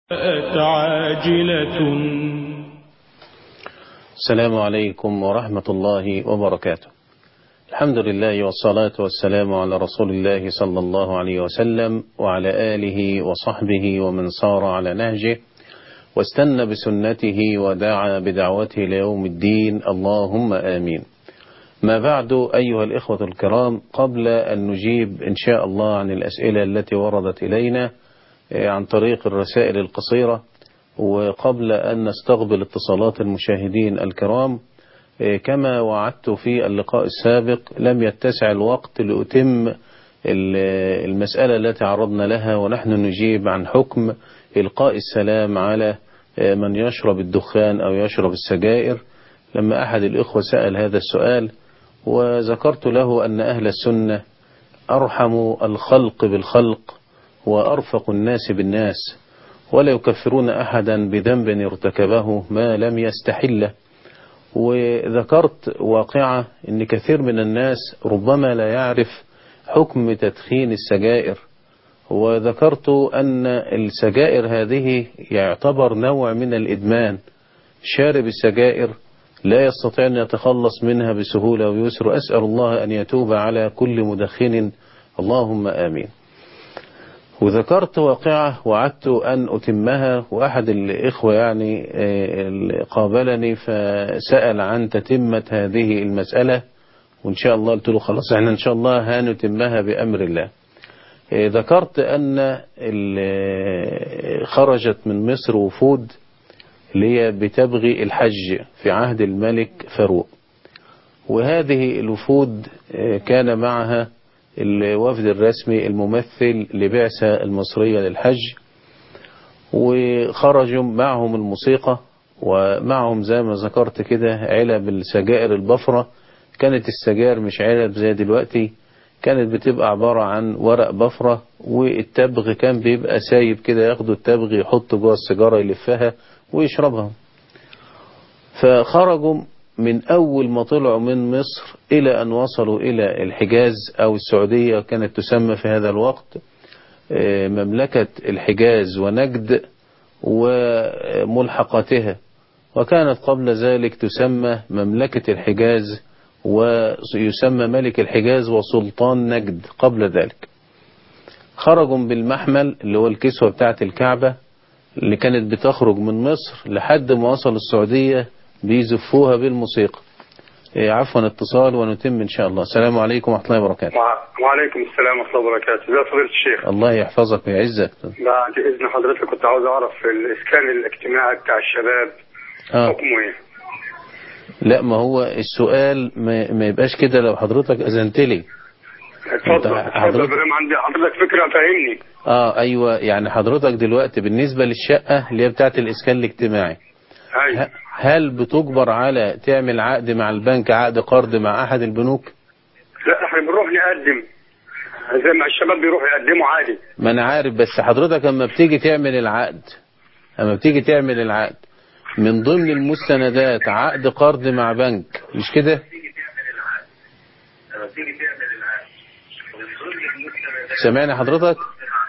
عاجلة السلام عليكم ورحمة الله وبركاته الحمد لله والصلاة والسلام على رسول الله صلى الله عليه وسلم وعلى آله وصحبه ومن صار على نهجه واستنى بسنته ودعا بدعوته ليوم الدين اللهم آمين ما بعد أيها الإخوة الكرام قبل أن نجيب إن شاء الله عن الأسئلة التي وردت إلينا عن طريق الرسائل القصيرة وقبل أن نستقبل اتصالات المشاهدين الكرام كما وعدت في اللقاء السابق لم يتسع الوقت لأتم المسألة التي عرضنا لها ونحن نجيب عن حكم إلقاء السلام على من يشرب الدخان أو يشرب السجائر لما أحد الإخوة سأل هذا السؤال وذكرت له أن أهل السنة أرحم الخلق بالخلق وأرفق الناس بالناس ولا يكفرون أحدا بذنب ارتكبه ما لم يستحله وذكرت واقعة أن كثير من الناس ربما لا يعرف حكم تدخين السجائر وذكرت أن السجائر هذه يعتبر نوع من الإدمان شارب السجائر لا يستطيع أن يتخلص منها بسهولة ويسر أسأل الله أن يتوب على كل مدخن اللهم آمين وذكرت واقعة وعدت أن أتمها وأحد الإخوة يعني قابلني فسأل عن تتمة هذه المسألة وإن شاء الله قلت له خلاص احنا إن شاء الله هنتمها بأمر الله ذكرت أن خرجت من مصر وفود اللي هي بتبغي الحج في عهد الملك فاروق وهذه الوفود كان معها الوفد الرسمي الممثل لبعثة المصرية للحج وخرجوا معهم الموسيقى ومعهم زي ما ذكرت كده علب السجائر البفرة كانت السجائر مش علب زي دلوقتي كانت بتبقى عبارة عن ورق بفرة والتبغ كان بيبقى سايب كده ياخدوا التبغ يحطوا جوه السيجارة يلفها ويشربها فخرجوا من أول ما طلعوا من مصر إلى أن وصلوا إلى الحجاز أو السعودية كانت تسمى في هذا الوقت مملكة الحجاز ونجد وملحقاتها وكانت قبل ذلك تسمى مملكة الحجاز ويسمى ملك الحجاز وسلطان نجد قبل ذلك خرجوا بالمحمل اللي هو الكسوة بتاعت الكعبة اللي كانت بتخرج من مصر لحد ما وصل السعودية بيزفوها بالموسيقى إيه عفوا اتصال ونتم ان شاء الله السلام عليكم ورحمه الله وبركاته وعليكم السلام ورحمه الله وبركاته ازي فضيله الشيخ الله يحفظك ويعزك بعد اذن حضرتك كنت عاوز اعرف الاسكان الاجتماعي بتاع الشباب آه. حكمه ايه لا ما هو السؤال ما, ما يبقاش كده لو حضرتك اذنت لي اتفضل أنت اتفضل حضرتك- برام عندي حضرتك فكره فاهمني اه ايوه يعني حضرتك دلوقتي بالنسبه للشقه اللي هي بتاعت الاسكان الاجتماعي ايوه ه- هل بتجبر على تعمل عقد مع البنك عقد قرض مع احد البنوك لا احنا بنروح نقدم زي ما الشباب بيروحوا يقدموا عادي ما انا عارف بس حضرتك اما بتيجي تعمل العقد اما بتيجي تعمل العقد من ضمن المستندات عقد قرض مع بنك مش كده سامعني حضرتك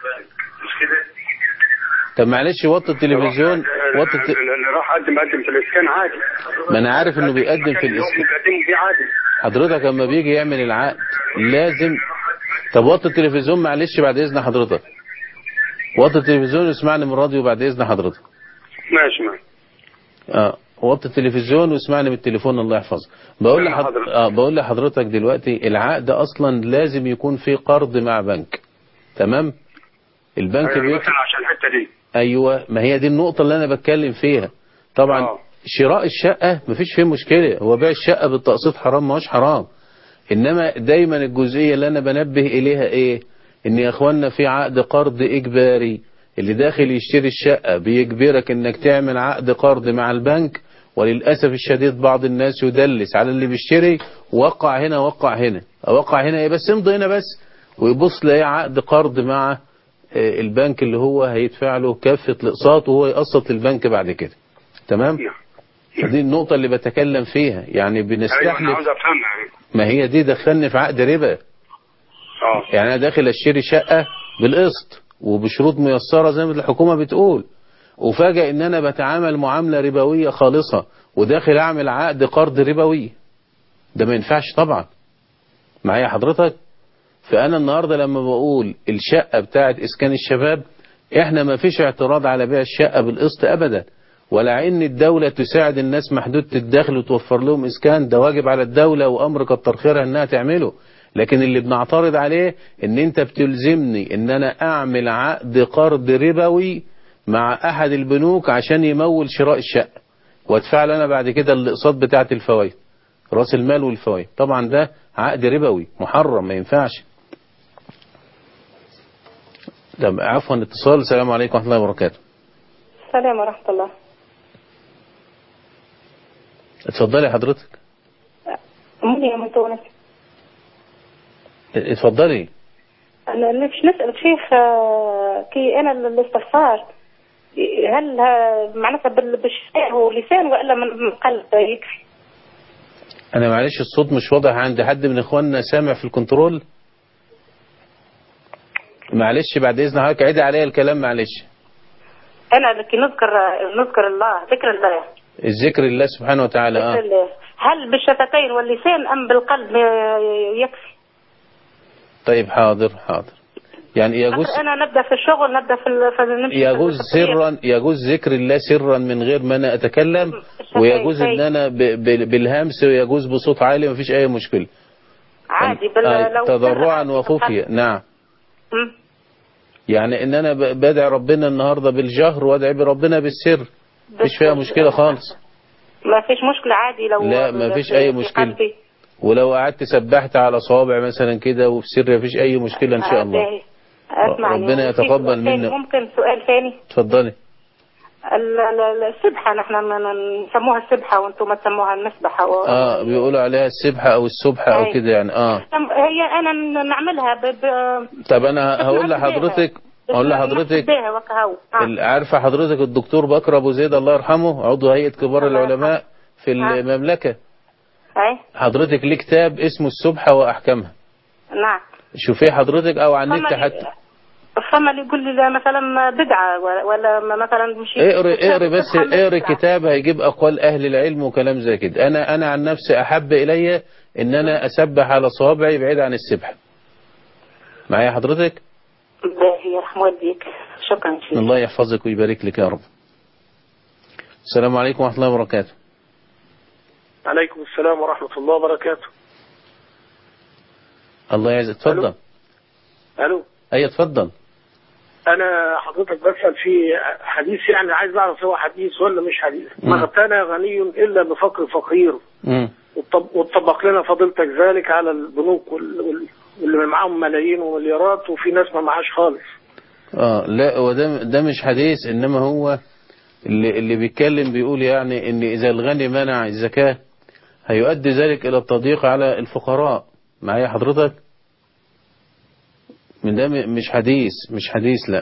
طب معلش وطي التلفزيون وطي الت... اللي راح قدم قدم في الاسكان عادي ما انا عارف انه بيقدم في بيروحوا الاسم بيقدموا فيه عادي حضرتك اما بيجي يعمل العقد لازم طب وطي التلفزيون معلش بعد اذن حضرتك وطي التلفزيون واسمعني من الراديو بعد اذن حضرتك ماشي ماشي اه وطي التلفزيون واسمعني من التليفون الله يحفظك بقول تمام لحض... حضرتك. اه بقول لحضرتك دلوقتي العقد اصلا لازم يكون فيه قرض مع بنك تمام البنك أيوة، بيت... مثلا عشان الحته دي ايوه ما هي دي النقطه اللي انا بتكلم فيها طبعا آه. شراء الشقه مفيش فيه مشكله هو بيع الشقه بالتقسيط حرام ما هوش حرام انما دايما الجزئيه اللي انا بنبه اليها ايه ان يا اخوانا في عقد قرض اجباري اللي داخل يشتري الشقه بيجبرك انك تعمل عقد قرض مع البنك وللاسف الشديد بعض الناس يدلس على اللي بيشتري وقع هنا وقع هنا وقع هنا ايه بس امضي هنا بس ويبص لاقي عقد قرض مع آه، البنك اللي هو هيدفع له كافة الاقساط وهو يقسط للبنك بعد كده تمام فدي النقطة اللي بتكلم فيها يعني ايوه انا بنستحلف عاوز افهمها يعني. ما هي دي دخلني في عقد ربا اه يعني انا داخل اشتري شقة بالقسط وبشروط ميسرة زي ما الحكومة بتقول وفاجئ ان انا بتعامل معاملة ربوية خالصة وداخل اعمل عقد قرض ربوي ده ما ينفعش طبعا معايا حضرتك فانا النهاردة لما بقول الشقة بتاعت اسكان الشباب احنا ما فيش اعتراض على بيع الشقة بالقسط ابدا ولا ان الدولة تساعد الناس محدودة الدخل وتوفر لهم اسكان ده واجب على الدولة وامر كتر خيرها انها تعمله لكن اللي بنعترض عليه ان انت بتلزمني ان انا اعمل عقد قرض ربوي مع احد البنوك عشان يمول شراء الشقة وادفع له انا بعد كده الاقساط بتاعت الفوائد راس المال والفوائد طبعا ده عقد ربوي محرم ما ينفعش طب عفوا اتصال السلام عليكم ورحمة الله وبركاته السلام ورحمة الله اتفضلي حضرتك مني من تونس اتفضلي أنا مش نسأل شيخ آه، كي أنا الاستغفار هل ها- معناتها بال- بالشفاه ولسان ولا من من قلب يكفي؟ انا معلش الصوت مش واضح عند حد من اخواننا سامع في الكنترول معلش بعد اذن حضرتك عيدي عليا الكلام معلش أنا لكي نذكر نذكر الله ذكر الله الذكر لله سبحانه وتعالى ذكر اه الله هل بالشفتين واللسان أم بالقلب ي- يكفي؟ طيب حاضر حاضر يعني يجوز أنا نبدأ في الشغل نبدأ في ال- في نمشي في يجوز التطبيق. سرا يجوز ذكر الله سرا من غير ما انا اتكلم الشفايف ويجوز ان زي- انا ب- ب- بالهمس ويجوز بصوت عالي مفيش اي مشكله عادي بال... آه، لو تضرعا سر- وخفيا نعم مم. يعني ان انا ب- بدعي ربنا النهارده بالجهر وادعي بربنا بالسر مفيش فيها مشكله خالص ما فيش مشكلة عادي لو لا، ما فيش في- أي في مشكلة. قلبي. ولو قعدت سبحت على صوابع مثلا كده وفي سر مفيش اي مشكله ان شاء الله عادي. اسمعني ربنا وفي يتقبل سؤال ثاني، منا. ممكن سؤال ثاني اتفضلي ال- ال- السبحة نحن ن- نسموها السبحة وانتم تسموها المسبحة و... اه بيقولوا عليها السبحة او السبحة او أي. كده يعني اه هي انا ن- نعملها ب... ب... طب انا هقول نعمل لحضرتك بيها. اقول لحضرتك بيها وكهو آه. ال- عارفة حضرتك الدكتور بكر ابو زيد الله يرحمه عضو هيئة كبار الله العلماء في آه. المملكة اي حضرتك ليه كتاب اسمه السبحة واحكامها نعم شوفيه حضرتك او على النت فما حتى لي- فما اللي يقول لي لا مثلا بدعة ولا- ولا مثلا مش اقري اقري بس اقري كتاب هيجيب اقوال اهل العلم وكلام زي كده انا انا عن نفسي احب الي ان انا اسبح على صوابعي بعيد عن السبحة معايا حضرتك باهي يرحم والديك شكرا شيخ الله يحفظك ويبارك لك يا رب السلام عليكم ورحمة الله وبركاته عليكم السلام ورحمة الله وبركاته الله يعزك اتفضل ألو اي اتفضل أنا حضرتك بسأل في حديث يعني عايز أعرف هو حديث ولا مش حديث مم. ما اغتنى غني إلا بفقر فقير مم. وطب- وطبق لنا فضيلتك ذلك على البنوك وال- وال- واللي معاهم ملايين ومليارات وفي ناس ما معاش خالص اه لا هو ده ده مش حديث انما هو اللي اللي بيتكلم بيقول يعني ان اذا الغني منع الزكاة هيؤدي ذلك الى التضييق على الفقراء معايا حضرتك من ده م- مش حديث مش حديث لا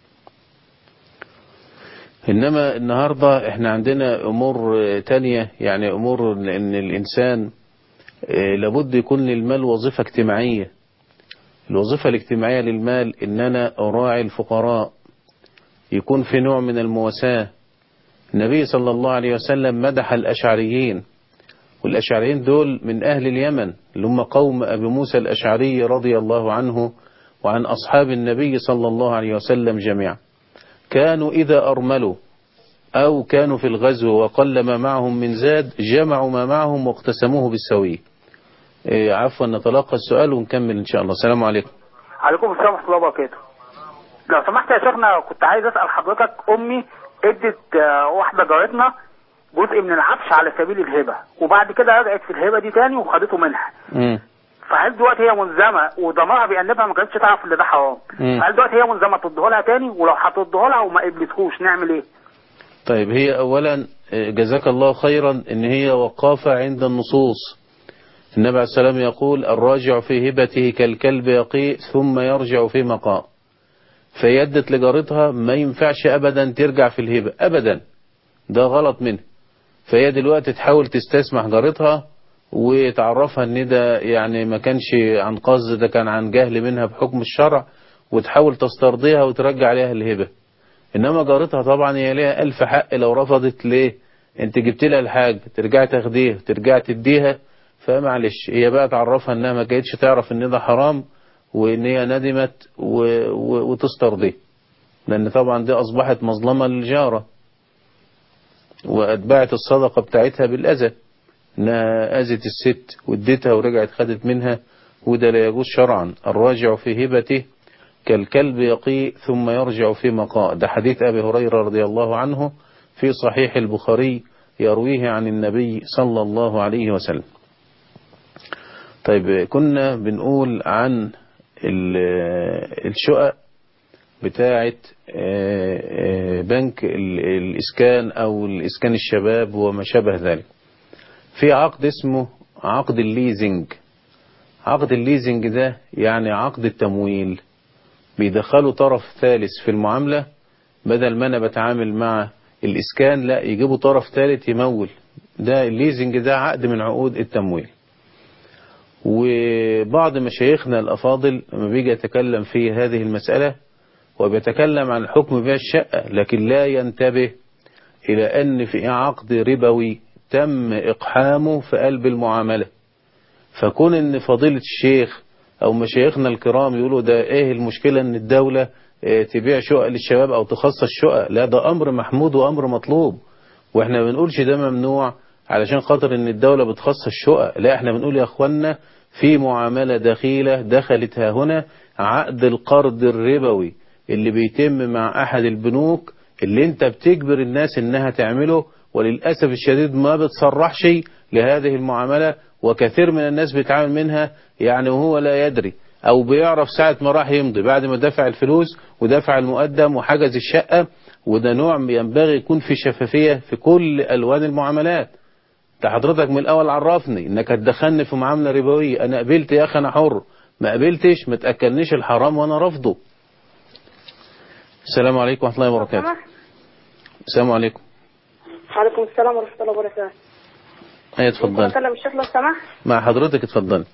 انما النهاردة احنا عندنا امور آه، تانية يعني امور ان الانسان آه، لابد يكون للمال وظيفة اجتماعية الوظيفة الاجتماعية للمال ان انا اراعي الفقراء يكون في نوع من المواساة النبي صلى الله عليه وسلم مدح الاشعريين والاشعريين دول من اهل اليمن اللي هم قوم ابي موسى الاشعري رضي الله عنه وعن اصحاب النبي صلى الله عليه وسلم جميعا كانوا اذا ارملوا او كانوا في الغزو وقل ما معهم من زاد جمعوا ما معهم واقتسموه بالسويه إيه، عفوا نتلقى السؤال ونكمل ان شاء الله السلام عليكم عليكم السلام ورحمة الله وبركاته. لو سمحت يا شيخنا كنت عايز أسأل حضرتك أمي ادت آه، واحدة جارتنا جزء من العفش على سبيل الهبة وبعد كده رجعت في الهبة دي تاني وخدته منها. مم. فهل دلوقتي هي ملزمة وضميرها بيأنبها ما كانتش تعرف ان ده حرام. مم. فهل دلوقتي هي ملزمة تديه لها تاني ولو هتديه لها وما قبلتهوش نعمل ايه؟ طيب هي اولا آه، جزاك الله خيرا ان هي وقافة عند النصوص النبي عليه السلام يقول الراجع في هبته كالكلب يقيء ثم يرجع في مقام فيدت لجارتها ما ينفعش ابدا ترجع في الهبة ابدا ده غلط منه فهي دلوقتي تحاول تستسمح جارتها وتعرفها ان ده يعني ما كانش عن قصد ده كان عن جهل منها بحكم الشرع وتحاول تسترضيها وترجع عليها الهبة انما جارتها طبعا هي ليها الف حق لو رفضت ليه انت جبت لها الحاجة ترجع تاخديها ترجع تديها فمعلش هي بقى تعرفها انها ما كانتش تعرف ان ده حرام وان هي ندمت و... و... وتسترضيه لان طبعا دي اصبحت مظلمة للجارة واتبعت الصدقة بتاعتها بالاذى انها اذت الست واديتها ورجعت خدت منها وده لا يجوز شرعا الراجع في هبته كالكلب يقيء ثم يرجع في مقاء ده حديث أبي هريرة رضي الله عنه في صحيح البخاري يرويه عن النبي صلى الله عليه وسلم طيب كنا بنقول عن الشقق بتاعة بنك الإسكان أو الإسكان الشباب وما شابه ذلك في عقد اسمه عقد الليزنج عقد الليزنج ده يعني عقد التمويل بيدخلوا طرف ثالث في المعاملة بدل ما أنا بتعامل مع الإسكان لا يجيبوا طرف ثالث يمول ده الليزنج ده عقد من عقود التمويل وبعض مشايخنا الأفاضل لما بيجي يتكلم في هذه المسألة وبيتكلم عن حكم بيع الشقة لكن لا ينتبه إلى أن في عقد ربوي تم إقحامه في قلب المعاملة فكون أن فضيلة الشيخ أو مشايخنا الكرام يقولوا ده إيه المشكلة أن الدولة تبيع شقق للشباب أو تخصص شقق لا ده أمر محمود وأمر مطلوب وإحنا ما بنقولش ده ممنوع علشان خاطر أن الدولة بتخصص شقق لا إحنا بنقول يا أخوانا في معاملة دخيلة دخلت ها هنا عقد القرض الربوي اللي بيتم مع أحد البنوك اللي أنت بتجبر الناس إنها تعمله وللأسف الشديد ما بتصرحش لهذه المعاملة وكثير من الناس بيتعامل منها يعني وهو لا يدري او بيعرف ساعة ما راح يمضي بعد ما دفع الفلوس ودفع المقدم وحجز الشقة وده نوع ينبغي يكون في شفافية في كل الوان المعاملات انت حضرتك من الاول عرفني انك هتدخلني في معاملة ربوية انا قبلت يا اخي انا حر ما قبلتش ما تاكلنيش الحرام وانا رافضه السلام عليكم ورحمة الله وبركاته السلام عليكم وعليكم السلام ورحمة الله وبركاته ايه اتفضل أكلم الشيخ لو سمحت مع حضرتك اتفضل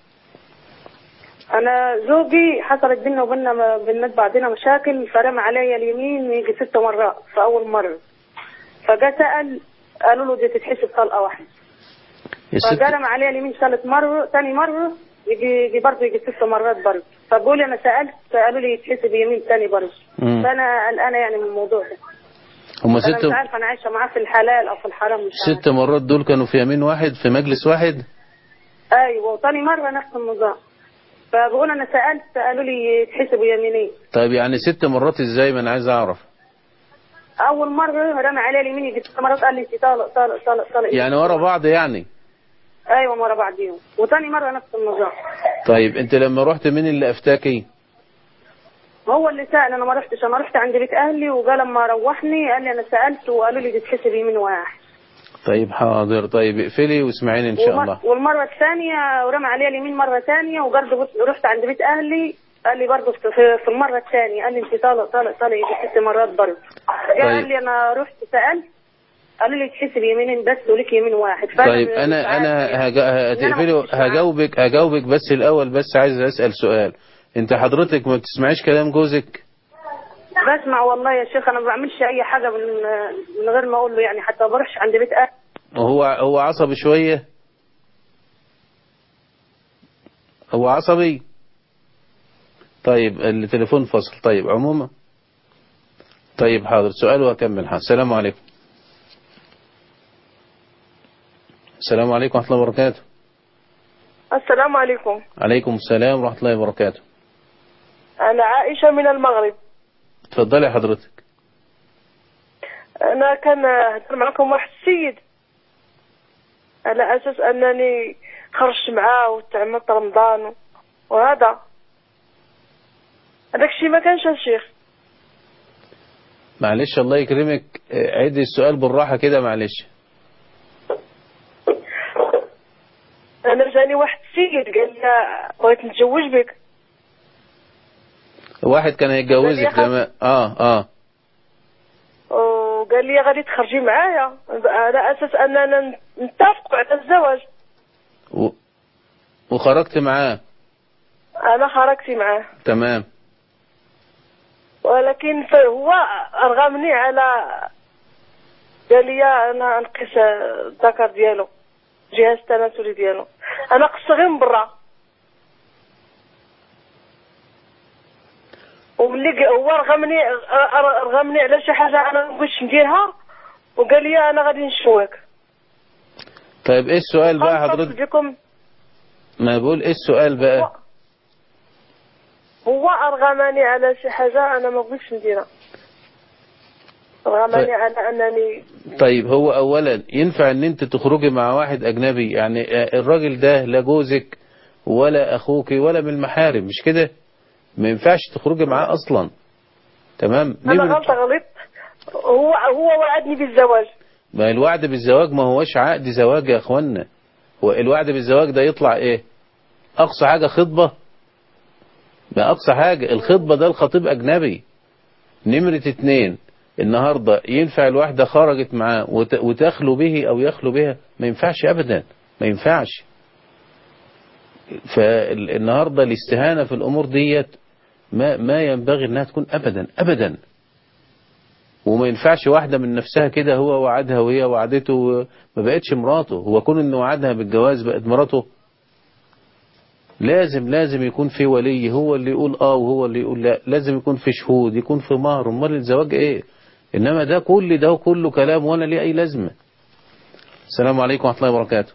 أنا زوجي حصلت بينا وبيننا بينات بعضنا مشاكل فرمى علي اليمين يجي ست مرات في أول مرة فجاء سأل قالوا له دي تتحسب طلقة واحدة الست فجرم علي اليمين ثالث مرة ثاني مرة يجي يجي برضه يجي ست مرات برضه فبقول أنا سألت قالوا لي يتحسب يمين ثاني برضه مم. فأنا قلقانة يعني من الموضوع ده هما أنا ست مش عارفة أنا عايشة معاه في الحلال أو في الحرام مش عارفة ست مرات دول كانوا في يمين واحد في مجلس واحد ايوه وثاني مره نفس النظام فبقول انا سالت قالوا لي تحسبوا يمينين طيب يعني ست مرات ازاي ما انا عايز اعرف اول مره رمى عليا اليمين يجي ست مرات قال لي انت طالق طالق طالق طالق يعني ورا بعض يعني ايوه ورا بعضيهم وثاني مره نفس النظام طيب انت لما رحت مين اللي افتاكي هو اللي سال انا ما رحتش انا رحت عند بيت اهلي وقال لما روحني قال لي انا سالت وقالوا لي دي تحسب يمين واحد طيب حاضر طيب اقفلي واسمعيني ان شاء ومر- الله والمره الثانيه ورمى عليا اليمين مره ثانيه وبرضه بص- رحت عند بيت اهلي قال لي برضه في في المره الثانيه قال لي انت طالق طالق طالق يجي ست مرات برضه جه طيب. قال لي انا رحت سالت قالوا لي تحسب يمينين بس وليك يمين واحد فأنا طيب مش انا انا عارف هجا- إن أنا هتقفلي ما كنتش معاه. هجاوبك هجاوبك بس الاول بس عايز اسال سؤال انت حضرتك ما بتسمعيش كلام جوزك بسمع والله يا شيخ انا ما بعملش اي حاجه من من غير ما اقول له يعني حتى ما بروحش عند بيت اهلي هو هو عصبي شويه هو عصبي طيب التليفون فصل طيب عموما طيب حاضر سؤال وأكمل حاضر السلام عليكم السلام عليكم ورحمة الله وبركاته السلام عليكم عليكم السلام ورحمة الله وبركاته أنا عائشة من المغرب تفضلي حضرتك أنا كان هدر معكم واحد السيد على أساس أنني خرجت معاه وتعمدت رمضان وهذا هذاك الشيء ما كانش يا شيخ معلش الله يكرمك آه، عيدي السؤال بالراحة كده معلش أنا جاني واحد السيد قال لي بغيت نتزوج بك واحد كان هيتجوزك يا خالد. زمان اه اه وقال لي غادي تخرجي معايا على أساس أننا نتفقوا على الزواج و... وخرجت معاه أنا خرجت معاه تمام ولكن ف- هو ارغمني على قال لي انا نقيس الذكر ديالو جهاز التناسلي ديالو انا قص غير من برا وملي ق- هو رغمني ر- رغمني على شي حاجه انا ما بغيتش نديرها وقال لي انا غادي نشوك طيب ايه السؤال بقى نتصل حضرتك بكم ما بقول ايه السؤال بقى هو ارغمني على شي حاجه انا ما بغيتش نديرها رغمني طيب. على انني طيب هو اولا ينفع ان انت تخرجي مع واحد اجنبي يعني آه، الراجل ده لا جوزك ولا اخوك ولا من المحارم مش كده ما ينفعش تخرجي معاه اصلا تمام انا نمرة- غلطه غلطت هو هو وعدني بالزواج ما الوعد بالزواج ما هوش عقد زواج يا اخوانا هو الوعد بالزواج ده يطلع ايه اقصى حاجة خطبة ما اقصى حاجة الخطبة ده الخطيب اجنبي نمرة اتنين النهاردة ينفع الواحدة خرجت معاه وت- وتخلو به او يخلو بها ما ينفعش ابدا ما ينفعش فالنهاردة الاستهانة في الامور ديت ما, ما ينبغي انها تكون ابدا ابدا وما ينفعش واحدة من نفسها كده هو وعدها وهي وعدته ما بقتش مراته هو كون انه وعدها بالجواز بقت مراته لازم لازم يكون في ولي هو اللي يقول اه وهو اللي يقول لا لازم يكون في شهود يكون في مهر امال الزواج ايه انما ده كل ده كله كلام ولا ليه اي لازمة السلام عليكم ورحمة الله وبركاته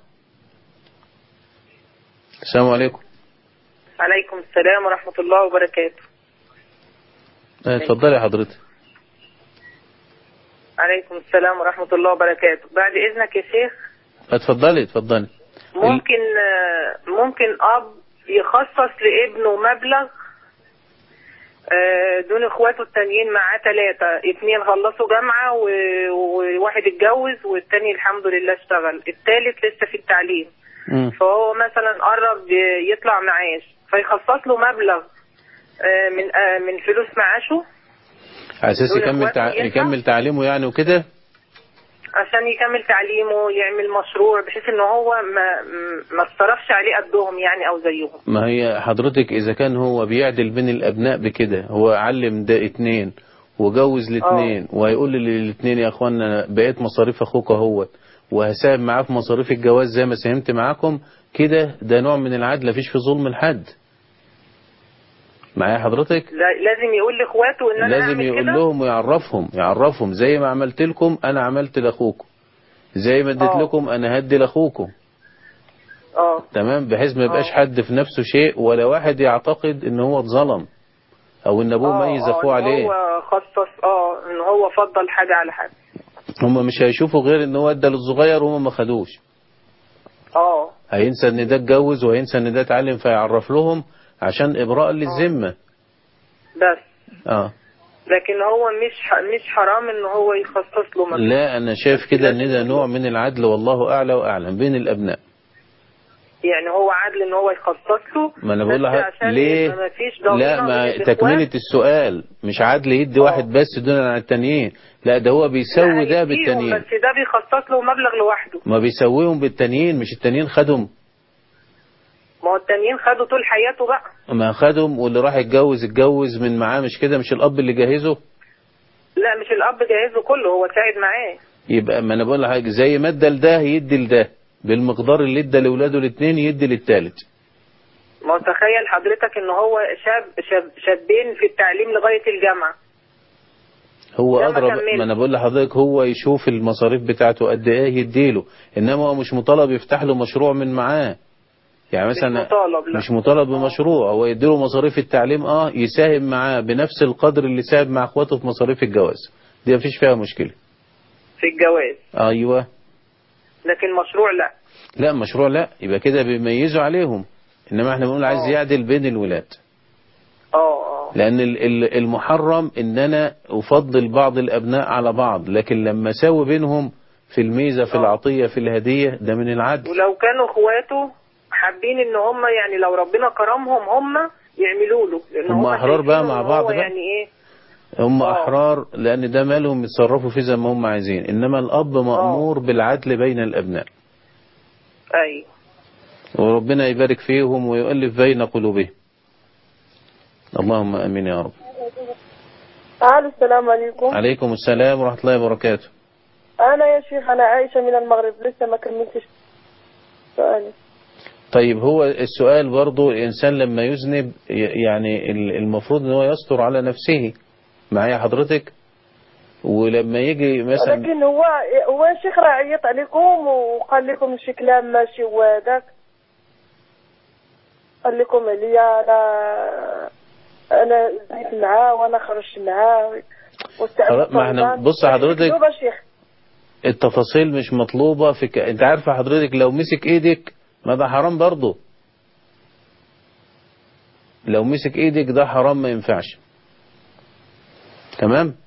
السلام عليكم عليكم السلام ورحمة الله وبركاته اه، اتفضلي يا حضرتك عليكم السلام ورحمة الله وبركاته بعد إذنك يا شيخ اتفضلي اتفضلي ممكن آه، ممكن أب يخصص لابنه مبلغ آه، دون اخواته التانيين معاه ثلاثة اتنين خلصوا جامعة و- وواحد اتجوز والتاني الحمد لله اشتغل التالت لسه في التعليم مم. فهو مثلا قرب ي- يطلع معاش فيخصص له مبلغ آه، من آه، من فلوس معاشه على اساس دول يكمل إخواته تع... ينفع؟ يكمل تعليمه يعني وكده عشان يكمل تعليمه يعمل مشروع بحيث ان هو ما ما اتصرفش عليه قدهم يعني او زيهم ما هي حضرتك إذا كان هو بيعدل بين الأبناء بكده هو علم ده اتنين وجوز الاتنين وهيقول للاتنين يا اخوانا أنا بقيت مصاريف اخوك اهوت وهساهم معاه في مصاريف الجواز زي ما ساهمت معاكم كده ده نوع من العدل مفيش في ظلم الحد معايا حضرتك لا- لازم يقول لاخواته ان انا لازم اعمل يقول كده لهم ويعرفهم يعرفهم زي ما عملت لكم انا عملت لاخوكم زي ما اديت آه. لكم انا هدي لاخوكم اه تمام بحيث ما يبقاش آه. حد في نفسه شيء ولا واحد يعتقد ان هو اتظلم او ان ابوه آه، ميز آه، اخوه إن عليه هو خصص اه ان هو فضل حاجه على حاجه هم مش هيشوفوا غير ان هو ادى للصغير وهم ما خدوش اه هينسى ان ده اتجوز وهينسى ان ده اتعلم فيعرف لهم عشان ابراء للذمه بس اه لكن هو مش ح- مش حرام ان هو يخصص له مبلغ لا انا شايف كده ان ده نوع من العدل والله اعلى واعلم بين الابناء يعني هو عادل ان هو يخصص له ما انا بقول بس لحضرتك عشان ليه يبقى مفيش ضغينة لا بين ما الإخوات. تكملة السؤال مش عدل يدي واحد بس دون عن التانيين لا ده هو لا، بيسوي ده هيديهم، بالتانيين بس ده بيخصص له مبلغ لوحده ما بيسويهم بالتانيين مش التانيين خدهم ما هو التانيين خدوا طول حياته بقى ما خدهم واللي راح يتجوز اتجوز من معاه مش كده مش الاب اللي جهزه لا مش الاب جهزه كله هو ساعد معاه يبقى ما انا بقول لحضرتك زي ما ادى لده يدي لده بالمقدار اللي ادى لاولاده الاثنين يدي للثالث ما هو تخيل حضرتك ان هو شاب شاب شابين في التعليم لغايه الجامعه هو ده ما اضرب كملش. ما انا بقول لحضرتك هو يشوف المصاريف بتاعته قد ايه يديله انما هو مش مطالب يفتح له مشروع من معاه يعني مثلا مش مطالب لا مش مطالب بمشروع هو يديله مصاريف التعليم اه يساهم معاه بنفس القدر اللي ساهم مع اخواته في مصاريف الجواز دي مفيش فيها مشكلة في الجواز ايوه لكن مشروع لا لا مشروع لا يبقى كده بيميزوا عليهم انما احنا بنقول عايز آه. يعدل بين الولاد اه اه لان ال- ال- المحرم ان انا افضل بعض الابناء على بعض لكن لما اساوي بينهم في الميزة في آه. العطية في الهدية ده من العدل ولو كانوا اخواته حابين ان هم يعني لو ربنا كرمهم هم يعملوا له لان هم أحرار بقى شايفين مع إن بعض هو بقى. يعني ايه هم آه. احرار لان ده مالهم يتصرفوا فيه زي ما هم عايزين انما الاب مأمور بالعدل بين الابناء اي وربنا يبارك فيهم ويؤلف بين قلوبهم اللهم امين يا رب الو السلام عليكم عليكم السلام ورحمة الله وبركاته انا يا شيخ انا عايشه من المغرب لسه ما كملتش سؤالي طيب هو السؤال برضو الإنسان لما يذنب ي- يعني ال- المفروض ان هو يستر على نفسه معايا حضرتك ولما يجي مثلا لكن هو هو يا شيخ راه عيط عليكم وقال لكم شي كلام ماشي وهذاك قال لكم عليا انا انا زيت معاه وانا خرجت معاه خلاص، ما احنا- بص حضرتك- يا شيخ التفاصيل مش مطلوبة في ك... انت عارفة حضرتك لو مسك ايدك ما ده حرام برضه لو مسك ايدك ده حرام ما ينفعش تمام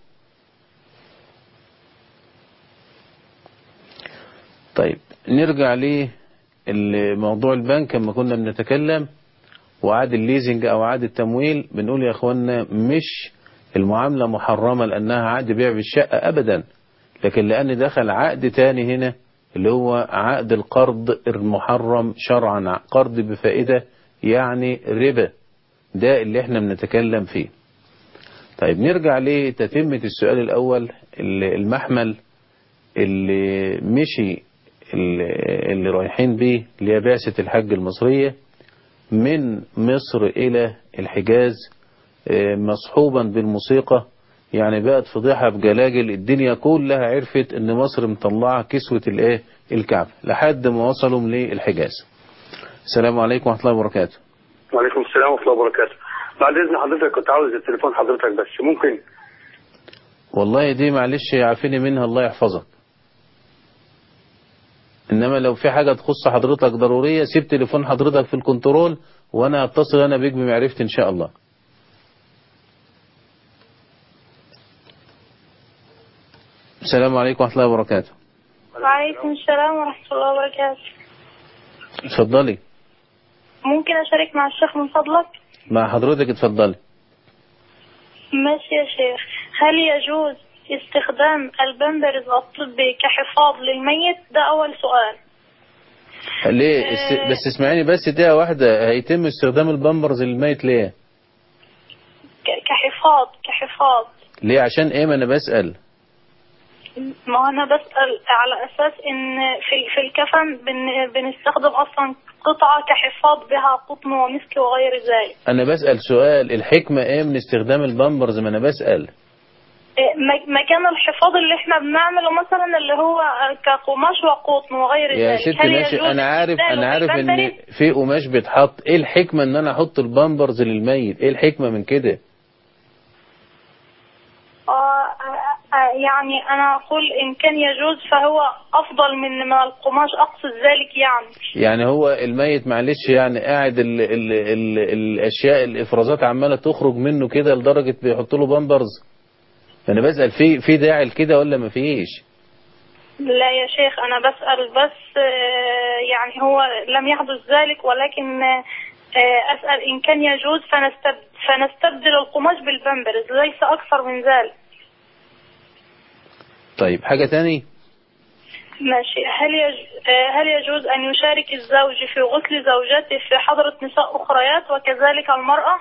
طيب نرجع لموضوع البنك لما كنا بنتكلم وعاد الليزنج او عاد التمويل بنقول يا اخوانا مش المعاملة محرمة لانها عقد بيع بالشقة ابدا لكن لان دخل عقد تاني هنا اللي هو عقد القرض المحرم شرعا قرض بفائدة يعني ربا ده اللي احنا بنتكلم فيه طيب نرجع لتتمة السؤال الاول اللي المحمل اللي مشي اللي, اللي رايحين بيه لبعثة الحج المصرية من مصر إلى الحجاز آه، مصحوبا بالموسيقى يعني بقت فضيحة بجلاجل الدنيا كلها عرفت ان مصر مطلعة كسوة الايه الكعب لحد ما وصلوا للحجاز السلام عليكم ورحمة الله وبركاته وعليكم السلام ورحمه الله وبركاته بعد اذن حضرتك كنت عاوز التليفون حضرتك بس ممكن والله دي معلش يعافيني منها الله يحفظك انما لو في حاجة تخص حضرتك ضرورية سيب تليفون حضرتك في الكنترول وانا اتصل انا بيك بمعرفتي ان شاء الله السلام عليكم ورحمة الله وبركاته وعليكم السلام ورحمة الله وبركاته اتفضلي ممكن أشارك مع الشيخ من فضلك؟ مع حضرتك اتفضلي ماشي يا شيخ هل يجوز استخدام البمبرز الطبي كحفاظ للميت؟ ده أول سؤال ليه است... آه. بس اسمعيني بس دقيقة واحدة هيتم استخدام البامبرز للميت ليه ك- كحفاظ كحفاظ ليه عشان ايه ما انا بسأل ما هو أنا بسأل على أساس إن في في الكفن بن بنستخدم أصلا قطعة كحفاظ بها قطن ومسك وغير ذلك انا بسأل سؤال الحكمة ايه من استخدام البامبرز ما انا بسأل إيه، م- مكان الحفاظ اللي احنا بنعمله مثلا اللي هو كقماش وقطن وغير يا ذلك ست هل ماشي يجوز انا عارف استبداله انا عارف ان بالبمبرز؟ في قماش بيتحط ايه الحكمة ان انا احط البامبرز للميت ايه الحكمة من كده آه، آه، آه، يعني أنا أقول إن كان يجوز فهو أفضل من من القماش أقصد ذلك يعني يعني هو الميت معلش يعني قاعد ال ال ال الاشياء الافرازات عمالة تخرج منه كده لدرجة بيحط له بامبرز انا بسأل في في داعي لكده ولا ما فيش لا يا شيخ أنا بسأل بس آه، يعني هو لم يحدث ذلك ولكن آه، آه، أسأل إن كان يجوز فنستبدل, فنستبدل القماش بالبمبرز ليس أكثر من ذلك طيب حاجة تاني ماشي هل يج... آه، هل يجوز أن يشارك الزوج في غسل زوجته في حضرة نساء أخريات وكذلك المرأة؟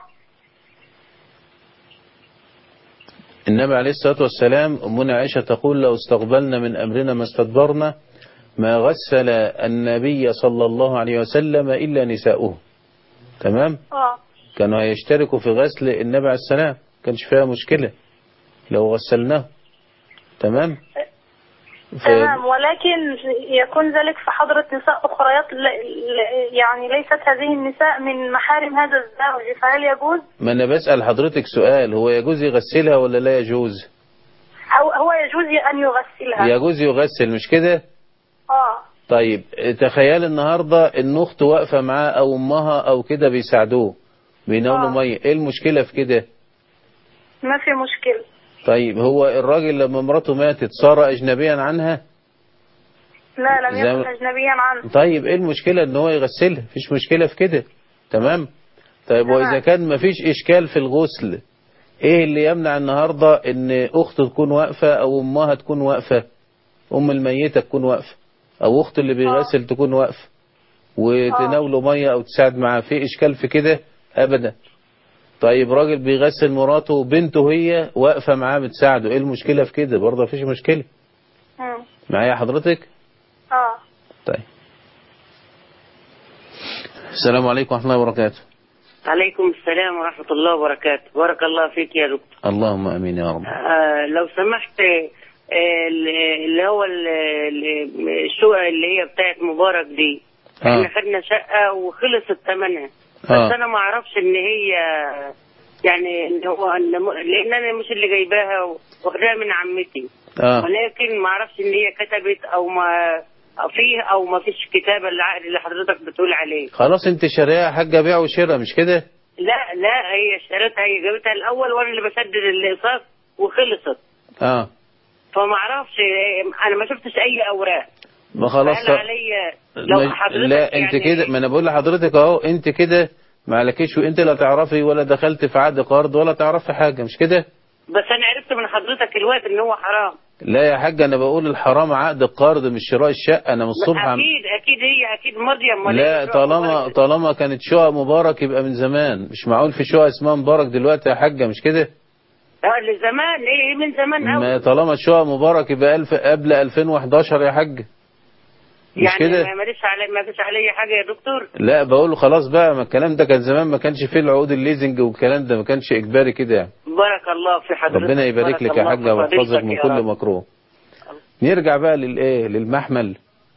النبي عليه الصلاة والسلام أمنا عائشة تقول لو استقبلنا من أمرنا ما استدبرنا ما غسل النبي صلى الله عليه وسلم إلا نساؤه تمام آه كانوا هيشتركوا في غسل النبي عليه السلام كانش فيها مشكلة لو غسلناه تمام ف- تمام ولكن يكون ذلك في حضرة نساء أخريات ل... ل... يعني ليست هذه النساء من محارم هذا الزوج فهل يجوز؟ ما أنا بسأل حضرتك سؤال هو يجوز يغسلها ولا لا يجوز أو هو يجوز أن يغسلها يجوز يغسل مش كده آه طيب تخيل النهاردة ان اخته واقفة معاه او امها او كده بيساعدوه بيناولوا آه. مية ايه المشكلة في كده ما في مشكلة طيب هو الراجل لما مراته ماتت صار اجنبيا عنها لا لم زي ما- يكن أجنبيا عنه طيب ايه المشكلة ان هو يغسلها مفيش مشكلة في كده تمام طيب تمام. واذا كان مفيش اشكال في الغسل ايه اللي يمنع النهاردة ان اخته تكون واقفة او امها تكون واقفة ام الميتة تكون واقفة او اخت اللي بيغسل تكون واقفة وتناوله مية او تساعد معاه في اشكال في كده ابدا طيب راجل بيغسل مراته وبنته هي واقفة معاه بتساعده ايه المشكلة في كده برضه مفيش مشكلة مم. معايا حضرتك اه طيب السلام عليكم ورحمة الله وبركاته عليكم السلام ورحمة الله وبركاته بارك الله فيك يا دكتور اللهم امين يا رب آه لو سمحت آه، اللي هو ال- ال- الشقق اللي هي بتاعت مبارك دي احنا اه خدنا شقة وخلصت ثمنها بس اه انا ما اعرفش ان هي يعني ان هو إن م- لان انا مش اللي جايباها واخداها من عمتي اه ولكن ما اعرفش ان هي كتبت او ما أو فيه او ما فيش كتابة العقد اللي حضرتك بتقول عليه خلاص انت شاريها حاجة بيع وشراء مش كده لا لا هي اشتريتها هي جابتها الاول وانا اللي بسدد الاقساط وخلصت اه فما اعرفش انا ما شفتش اي اوراق ما خلاص هل عليا لو ما- حضرتك لا انت يعني كده ما انا بقول لحضرتك اهو انت كده ما عليكيش وانت لا تعرفي ولا دخلت في عقد قرض ولا تعرفي حاجة مش كده بس انا عرفت من حضرتك الوقت ان هو حرام لا يا حاج انا بقول الحرام عقد القرض مش شراء الشقة انا من الصبح عم... اكيد اكيد هي اكيد ماضيه امال لا إيه؟ طالما طالما كانت شقق مبارك يبقى من زمان مش معقول في شقق اسمها مبارك دلوقتي يا حاجة مش كده اه لزمان ايه من زمان قوي ما طالما شقق مبارك يبقى ألف قبل 2011 يا حاج مش يعني كده ما ماليش علي ما فيش عليا حاجه يا دكتور لا بقول له خلاص بقى ما الكلام ده كان زمان ما كانش فيه العقود الليزنج والكلام ده ما كانش اجباري كده يعني بارك الله في حضرتك ربنا يبارك بارك لك يا الله حاجة في ويحفظك فضيلتك من يا كل رب. مكروه نرجع بقى للايه للمحمل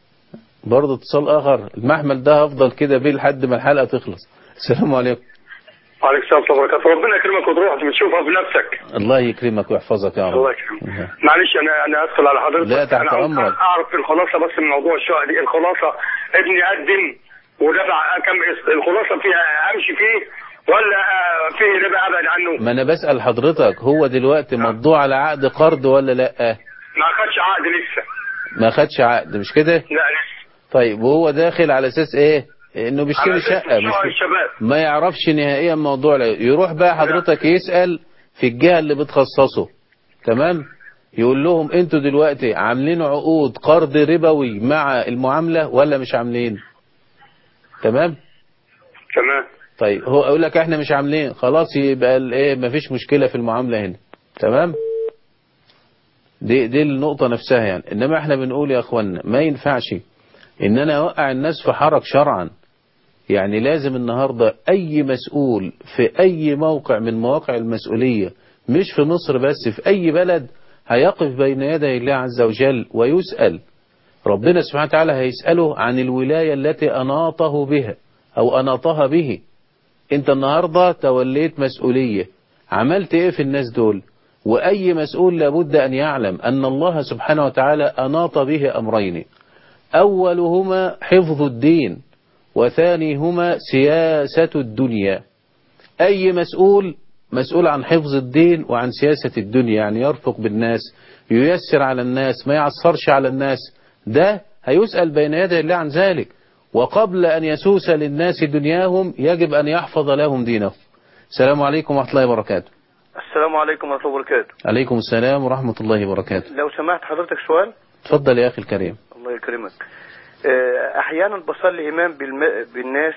برضه اتصال اخر المحمل ده هفضل كده بيه لحد ما الحلقة تخلص السلام عليكم وعليكم السلام ورحمه الله وبركاته ربنا يكرمك وتروح بتشوفها بنفسك الله يكرمك ويحفظك يا الله رب يكرمك معلش انا انا ادخل على حضرتك لا، تحت انا عاوز أمرك. اعرف الخلاصه بس من موضوع الشقه دي الخلاصه ابني قدم ودفع كم قسط الخلاصه فيها امشي فيه ولا آه، فيه ربا ابعد عنه ما انا بسأل حضرتك هو دلوقتي مضوع على عقد قرض ولا لا ما خدش عقد لسه ما خدش عقد مش كده لا لسه طيب وهو داخل على اساس ايه انه بيشتري على أساس شقة مش شقق الشباب ما يعرفش نهائيا موضوع الع- يروح بقى حضرتك يسأل في الجهة اللي بتخصصه تمام يقول لهم انتوا دلوقتي عاملين عقود قرض ربوي مع المعاملة ولا مش عاملين تمام تمام طيب هو اقول لك احنا مش عاملين خلاص يبقى الايه مفيش مشكلة في المعاملة هنا تمام دي دي النقطة نفسها يعني انما احنا بنقول يا اخوانا ما ينفعش ان انا اوقع الناس في حرج شرعا يعني لازم النهاردة اي مسؤول في اي موقع من مواقع المسؤولية مش في مصر بس في اي بلد هيقف بين يدي الله عز وجل ويسأل ربنا سبحانه وتعالى هيسأله عن الولاية التي أناطه بها أو أناطها به أنت النهاردة توليت مسؤولية عملت إيه في الناس دول وأي مسؤول لابد أن يعلم أن الله سبحانه وتعالى أناط به أمرين أولهما حفظ الدين وثانيهما سياسة الدنيا أي مسؤول مسؤول عن حفظ الدين وعن سياسة الدنيا يعني يرفق بالناس ييسر على الناس ما يعصرش على الناس ده هيسأل بين يدي الله عن ذلك وقبل أن يسوس للناس دنياهم يجب أن يحفظ لهم دينهم السلام عليكم ورحمة الله وبركاته السلام عليكم ورحمة الله وبركاته عليكم السلام ورحمة الله وبركاته لو سمحت حضرتك سؤال تفضل يا أخي الكريم الله يكرمك آه، أحيانا بصلي إمام بالم... بالناس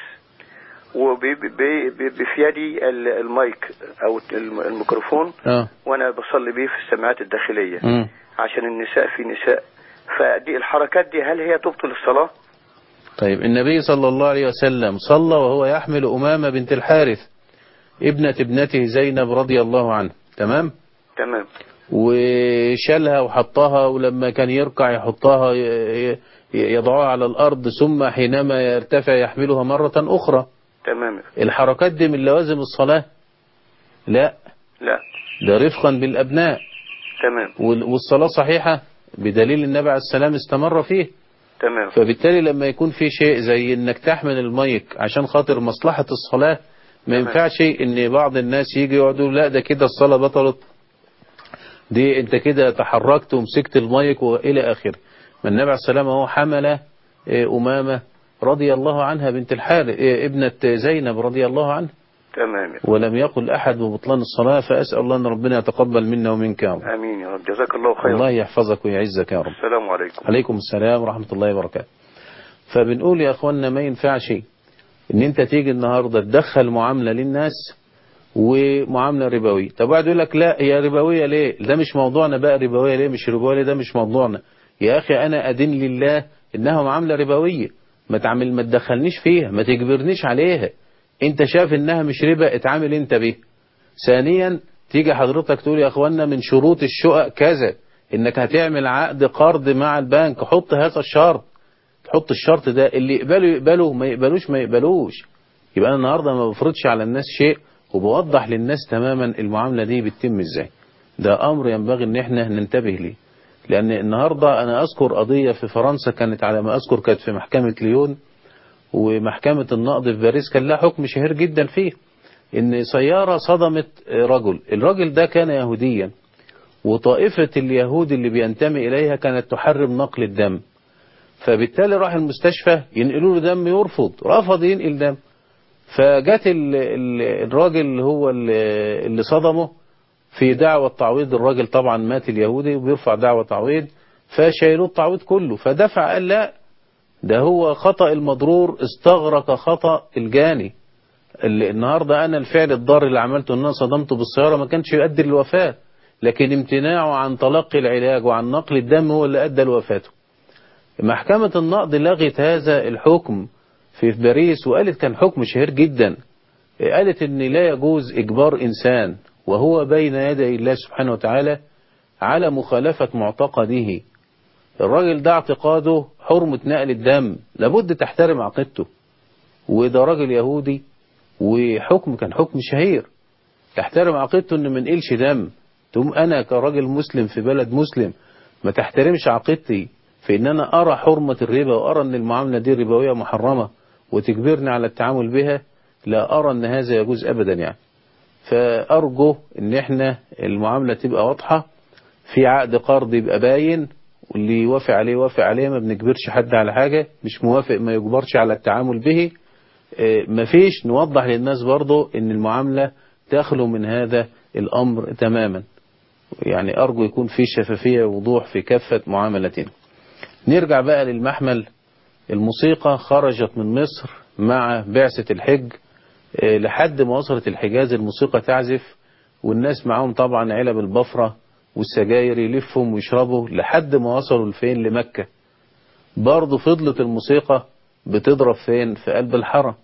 وفي يدي ال- المايك أو الم- الميكروفون آه. وأنا بصلي بيه في السماعات الداخلية مم. عشان النساء في نساء فدي الحركات دي هل هي تبطل الصلاة؟ طيب النبي صلى الله عليه وسلم صلى وهو يحمل أمامة بنت الحارث ابنة ابنته زينب رضي الله عنه تمام تمام وشالها وحطها ولما كان يركع يحطها ي- ي- يضعها على الأرض ثم حينما يرتفع يحملها مرة أخرى تمام الحركات دي من لوازم الصلاة لا لا ده رفقا بالأبناء تمام وال- والصلاة صحيحة بدليل النبي عليه السلام استمر فيه تمام فبالتالي لما يكون في شيء زي انك تحمل المايك عشان خاطر مصلحة الصلاة ما تمام. ينفعش ان بعض الناس يجي يقعدوا لا ده كده الصلاة بطلت دي انت كده تحركت ومسكت المايك والى اخره ما النبي عليه السلام هو حمل آه، أمامة رضي الله عنها بنت الحارث آه، ابنة زينب رضي الله عنها تمام ولم يقل أحد ببطلان الصلاة فأسأل الله أن ربنا يتقبل منا ومنك يا رب آمين يا رب جزاك الله خيرا الله يحفظك ويعزك يا رب السلام عليكم عليكم السلام ورحمة الله وبركاته فبنقول يا أخوانا ما ينفعش إن أنت تيجي النهاردة تدخل معاملة للناس ومعاملة ربوية طب واحد يقول لك لا هي ربوية ليه ده مش موضوعنا بقى ربوية ليه مش ربوية ليه ده مش موضوعنا يا أخي أنا أدين لله إنها معاملة ربوية ما تعمل ما تدخلنيش فيها ما تجبرنيش عليها انت شايف انها مش ربا اتعامل انت بيه ثانيا تيجي حضرتك تقول يا اخوانا من شروط الشقق كذا انك هتعمل عقد قرض مع البنك حط هذا الشرط تحط الشرط ده اللي يقبله يقبله ما يقبلوش ما يقبلوش يبقى انا النهارده ما بفرضش على الناس شيء وبوضح للناس تماما المعامله دي بتتم ازاي ده امر ينبغي ان احنا ننتبه ليه لان النهارده انا اذكر قضيه في فرنسا كانت على ما اذكر كانت في محكمه ليون ومحكمه النقض في باريس كان لها حكم شهير جدا فيه ان سياره صدمت رجل الراجل ده كان يهوديا وطائفه اليهود اللي بينتمي اليها كانت تحرم نقل الدم فبالتالي راح المستشفى ينقلوا له دم يرفض رفض ينقل دم فجت ال- ال- الراجل اللي هو اللي اللي صدمه في دعوة تعويض الراجل طبعا مات اليهودي وبيرفع دعوة تعويض فشايلوه التعويض كله فدفع قال لا ده هو خطأ المضرور استغرق خطأ الجاني اللي النهاردة أنا الفعل الضار اللي عملته إن أنا صدمته بالسيارة ما كانش يؤدي للوفاة لكن امتناعه عن تلقي العلاج وعن نقل الدم هو اللي أدى لوفاته محكمة النقض لغت هذا الحكم في باريس وقالت كان حكم شهير جدا قالت ان لا يجوز اجبار انسان وهو بين يدي الله سبحانه وتعالى على مخالفة معتقده الراجل ده اعتقاده حرمة نقل الدم لابد تحترم عقيدته وده راجل يهودي وحكم كان حكم شهير تحترم عقيدته ان ما نقلش دم تقوم انا كراجل مسلم في بلد مسلم ما تحترمش عقيدتي في ان انا ارى حرمة الربا وارى ان المعاملة دي ربوية محرمة وتجبرني على التعامل بها لا ارى ان هذا يجوز ابدا يعني فارجو ان احنا المعاملة تبقى واضحة في عقد قرض يبقى باين واللي يوافق عليه يوافق عليه ما بنجبرش حد على حاجة مش موافق ما يجبرش على التعامل به اه، مفيش نوضح للناس برضو ان المعاملة تخلو من هذا الامر تماما يعني ارجو يكون في شفافية ووضوح في كافة معاملتنا نرجع بقى للمحمل الموسيقى خرجت من مصر مع بعثة الحج اه، لحد ما وصلت الحجاز الموسيقى تعزف والناس معاهم طبعا علب البفرة والسجاير يلفهم ويشربوا لحد ما وصلوا لفين لمكة برضه فضلت الموسيقى بتضرب فين في قلب الحرم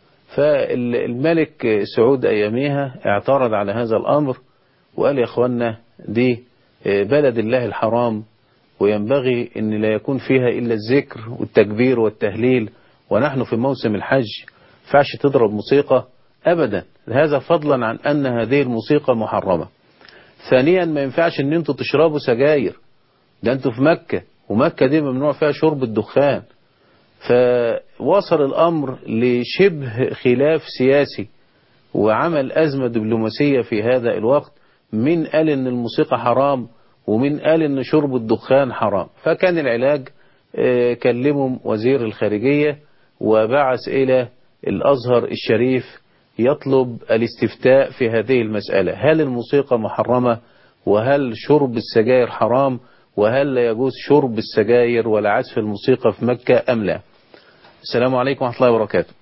فالملك سعود أياميها اعترض على هذا الأمر وقال يا أخوانا دي بلد الله الحرام وينبغي أن لا يكون فيها إلا الذكر والتكبير والتهليل ونحن في موسم الحج فعش تضرب موسيقى أبدا هذا فضلا عن أن هذه الموسيقى محرمة ثانيا ما ينفعش ان انتوا تشربوا سجاير ده انتوا في مكة ومكة دي ممنوع فيها شرب الدخان فوصل الامر لشبه خلاف سياسي وعمل ازمة دبلوماسية في هذا الوقت من قال ان الموسيقى حرام ومن قال ان شرب الدخان حرام فكان العلاج آه، كلمهم وزير الخارجية وبعث الى الازهر الشريف يطلب الاستفتاء في هذه المسألة هل الموسيقى محرمة وهل شرب السجاير حرام وهل لا يجوز شرب السجاير ولا عزف الموسيقى في مكة أم لا السلام عليكم ورحمة الله وبركاته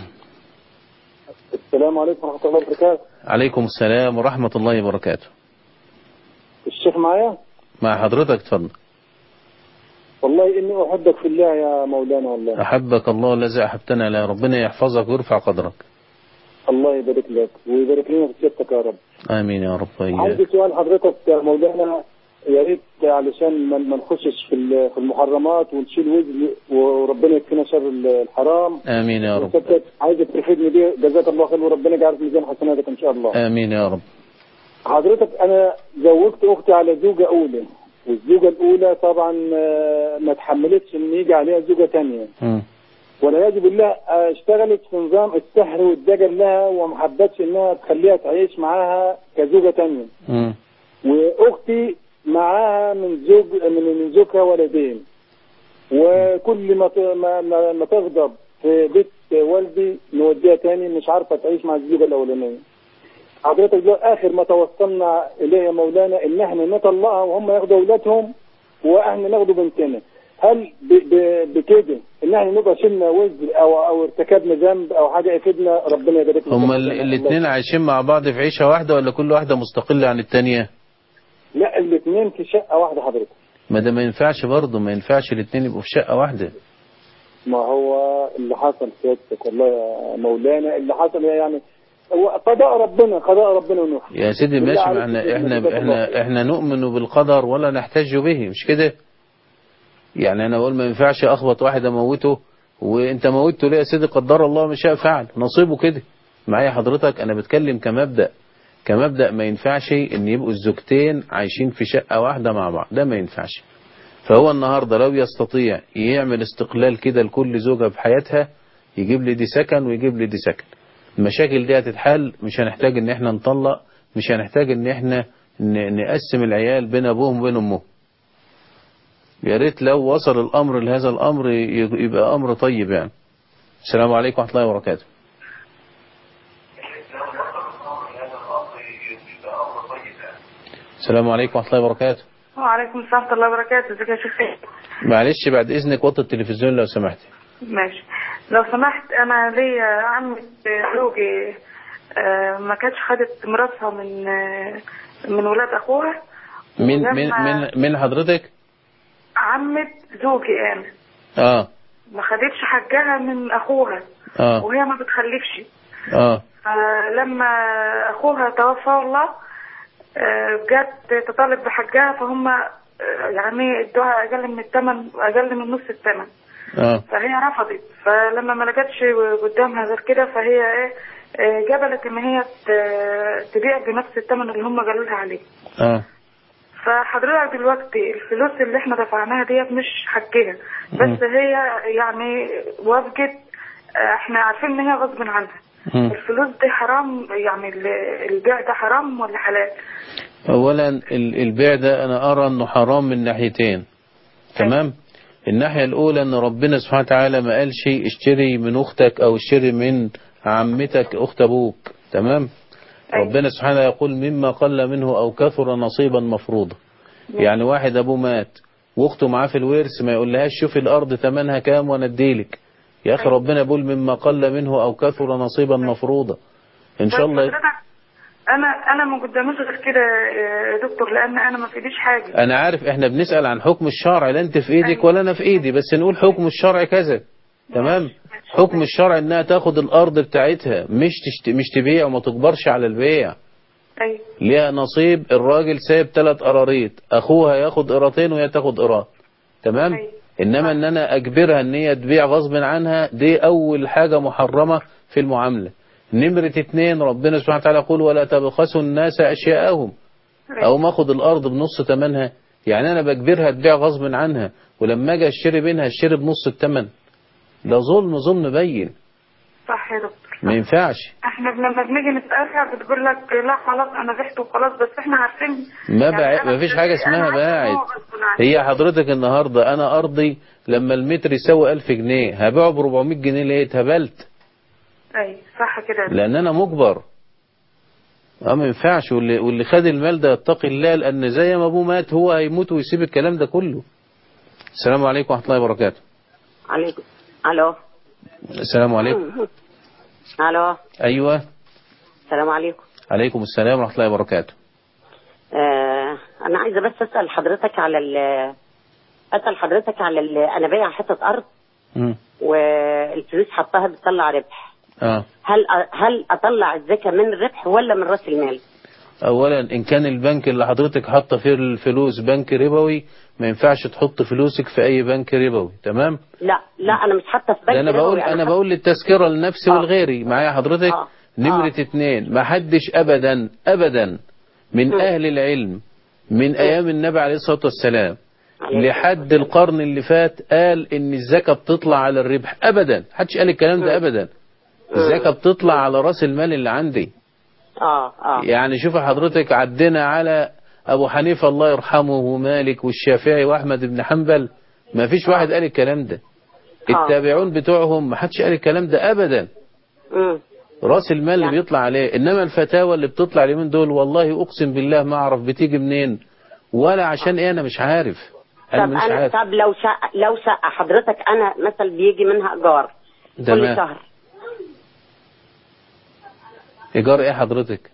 السلام عليكم ورحمة الله وبركاته عليكم السلام ورحمة الله وبركاته الشيخ معايا مع حضرتك تفضل والله إني أحبك في الله يا مولانا والله أحبك الله الذي أحبتنا لا ربنا يحفظك ويرفع قدرك الله يبارك لك ويبارك لنا في سيادتك يا رب آمين يا رب عندي وإياك سؤال حضرتك يا مولانا يا ريت علشان ما ما نخشش في ال- في المحرمات ونشيل وزن وربنا يكفينا شر ال- الحرام آمين يا رب وسيادتك عايزك تفيدني بيه جزاك الله خير وربنا يجعل في ميزان حسناتك ان شاء الله آمين يا رب حضرتك انا زوجت اختي على زوجة اولى والزوجة الاولى طبعا آه، ما تحملتش ان يجي عليها زوجة تانية مم. والعياذ بالله آه، اشتغلت في نظام السحر والدجل لها وما حبتش انها تخليها تعيش معاها كزوجة تانية مم. واختي معاها من زوج من من زوجها ولدين وكل ما ت- ما ما, ما تغضب في بيت والدي نوديها تاني مش عارفه تعيش مع الزوجه الاولانيه حضرتك دلوقتي اخر ما توصلنا اليه يا مولانا ان احنا نطلقها وهم ياخدوا اولادهم واحنا ناخدوا بنتنا هل ب... ب... بكده ان احنا نبقى شلنا وزر او او ارتكبنا ذنب او حاجه يفيدنا ربنا يبارك لنا هما الاثنين عايشين مع بعض في عيشة واحدة ولا كل واحدة مستقلة عن التانية لا الاثنين في شقه واحده حضرتك ما ده ما ينفعش برضه ما ينفعش الاثنين يبقوا في شقة واحدة ما هو اللي حصل سيادتك والله يا مولانا اللي حصل يعني هو قضاء ربنا قضاء ربنا ونوح يا سيدي بالله ماشي عليك معنا كده احنا من كتاب الله. احنا احنا نؤمن بالقدر ولا نحتج به مش كده يعني انا اقول ما ينفعش اخبط واحد اموته وانت موتته ليه يا سيدي قدر الله ما شاء فعل نصيبه كده معايا حضرتك انا بتكلم كمبدأ كمبدأ ما ينفعش ان يبقوا الزوجتين عايشين في شقة واحدة مع بعض ده ما ينفعش فهو النهاردة لو يستطيع يعمل استقلال كده لكل زوجة في حياتها يجيب لي دي سكن ويجيب لي دي سكن المشاكل دي هتتحل مش هنحتاج ان احنا نطلق مش هنحتاج ان احنا ن- نقسم العيال بين ابوهم وبين امهم يا ريت لو وصل الامر لهذا الامر ي- يبقى امر طيب يعني السلام عليكم ورحمه الله وبركاته السلام عليكم ورحمه الله وبركاته وعليكم السلام ورحمة الله وبركاته ازيك يا شيخ خير معلش بعد اذنك وطي التلفزيون لو سمحتي ماشي لو سمحت انا ليا عمة زوجي آه، ما كانتش خدت مراتها من آه، من ولاد اخوها من من ولما من من حضرتك عمة زوجي انا اه ما خدتش حقها من اخوها اه وهي ما بتخلفش اه فلما اخوها توفى الله آه، جت تطالب بحقها فهم آه، يعني ادوها اقل من الثمن اقل من نص الثمن اه فهي رفضت فلما ما لقتش قدامها غير كده فهي ايه آه، جبلت ان هي ت- تبيع بنفس الثمن اللي هم قالوا لها عليه اه فحضرتك دلوقتي الفلوس اللي احنا دفعناها ديت مش حقها بس هي يعني وافقت آه، احنا عارفين ان هي غصب عنها مم. الفلوس دي حرام يعني ال- البيع ده حرام ولا حلال اولا ال- البيع ده انا ارى انه حرام من ناحيتين تمام الناحية الاولى ان ربنا سبحانه وتعالى ما قالش اشتري من اختك او اشتري من عمتك اخت ابوك تمام ربنا سبحانه يقول مما قل منه او كثر نصيبا مفروضا يعني واحد ابوه مات واخته معاه في الورث ما يقولهاش شوفي الارض ثمنها كام وانا اديلك يا اخي ربنا بيقول مما قل منه او كثر نصيبا مفروضا ان شاء الله حضرتك انا انا ما قداميش غير كده يا دكتور لان انا ما في ايديش حاجه انا عارف احنا بنسأل عن حكم الشرع لا انت في ايدك ولا انا في ايدي بس نقول حكم الشرع كذا تمام حكم الشرع انها تاخد الارض بتاعتها مش تشت... مش تبيع وما تجبرش على البيع ايوه ليها نصيب الراجل سايب ثلاث قراريط اخوها ياخد قراطين وهي تاخد قراط تمام انما ان انا اجبرها ان هي تبيع غصب عنها دي اول حاجة محرمة في المعاملة نمرة اتنين ربنا سبحانه وتعالى يقول ولا تبخسوا الناس اشياءهم او ما اخد الارض بنص ثمنها يعني انا بجبرها تبيع غصب عنها ولما اجي اشتري منها اشتري بنص الثمن ده ظلم ظلم بين صح يا دكتور ما ينفعش احنا لما بنيجي نسالها بتقول لك لا خلاص انا بعت وخلاص بس احنا عارفين ما بع... ما فيش حاجة اسمها باعت هي حضرتك النهاردة انا ارضي لما المتر يساوي 1000 جنيه هبيعه ب 400 جنيه ليه اتهبلت اي صح كده لان انا مجبر اه ما ينفعش واللي, واللي خد المال ده يتقي الله لان زي ما ابوه مات هو هيموت ويسيب الكلام ده كله السلام عليكم ورحمة الله وبركاته عليكم الو السلام عليكم الو ايوه السلام عليكم عليكم السلام ورحمة الله وبركاته آه انا عايزه بس اسال حضرتك على ال اسال حضرتك على ال انا بايع حته ارض مم. والفلوس حطها بتطلع ربح اه هل هل اطلع الزكاه من الربح ولا من راس المال اولا ان كان البنك اللي حضرتك حاطه فيه الفلوس بنك ربوي ما ينفعش تحط فلوسك في اي بنك ربوي تمام لا لا انا مش حاطه في ده بنك انا ربوي، بقول انا حاطة- بقول للتذكره لنفسي ولغيري معايا حضرتك آه. نمرة اتنين ما حدش ابدا ابدا من اهل العلم من ايام النبي عليه الصلاة والسلام لحد القرن اللي فات قال ان الزكاة بتطلع على الربح ابدا حدش قال الكلام ده ابدا الزكاة بتطلع على راس المال اللي عندي اه اه يعني شوف حضرتك عدينا على ابو حنيفة الله يرحمه ومالك والشافعي واحمد بن حنبل ما فيش واحد قال الكلام ده آه. التابعون بتوعهم ما حدش قال الكلام ده ابدا مم. راس المال اللي بيطلع عليه انما الفتاوى اللي بتطلع اليومين دول والله اقسم بالله ما اعرف بتيجي منين ولا عشان ايه انا مش عارف انا طب مش انا عارف طب لو شقه لو شقه حضرتك انا مثلا بيجي منها ايجار كل تمام شهر ايجار ايه حضرتك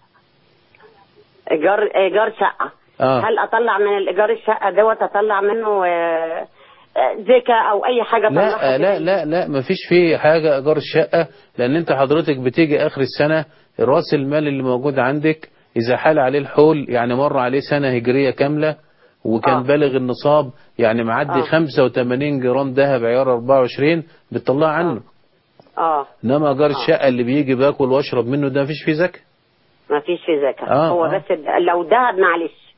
ايجار ايجار شقه اه هل اطلع من الايجار الشقه دوت اطلع منه آه، آه، زكاه او اي حاجه لا أطلعها لا لا لا مفيش فيه حاجة ايجار الشقة لان انت حضرتك بتيجي اخر السنة راس المال اللي موجود عندك اذا حال عليه الحول يعني مر عليه سنة هجرية كاملة وكان آه. بالغ النصاب يعني معدي آه. 85 جرام ذهب عيار 24 بتطلع عنه اه انما ايجار الشقة اللي بيجي باكل واشرب منه ده مفيش فيه زكاة ما فيش في زكاه آه، هو آه. بس لو ذهب معلش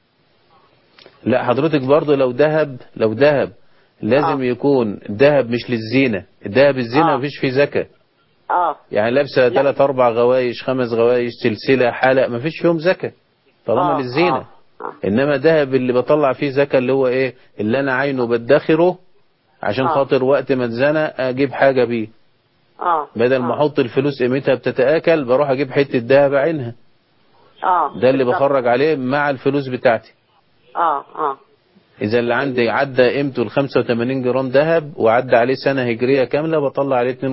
لا حضرتك برضه لو ذهب لو ذهب لازم يكون ذهب مش للزينة الذهب الزينة آه. مفيش فيه زكاة اه يعني لابسه ثلاث اربع غوايش خمس غوايش سلسله حلق ما فيش فيهم زكاه طالما آه، للزينه آه، آه. انما ذهب اللي بطلع فيه زكاه اللي هو ايه اللي انا عينه بدخره عشان آه. خاطر وقت ما اتزنق اجيب حاجه بيه اه بدل ما احط الفلوس قيمتها بتتاكل بروح اجيب حته ذهب عينها اه ده اللي بالظبط. بخرج عليه مع الفلوس بتاعتي اه اه اذا اللي عندي عدى قيمته ال 85 جرام ذهب وعدى عليه سنه هجريه كامله بطلع عليه 2.5%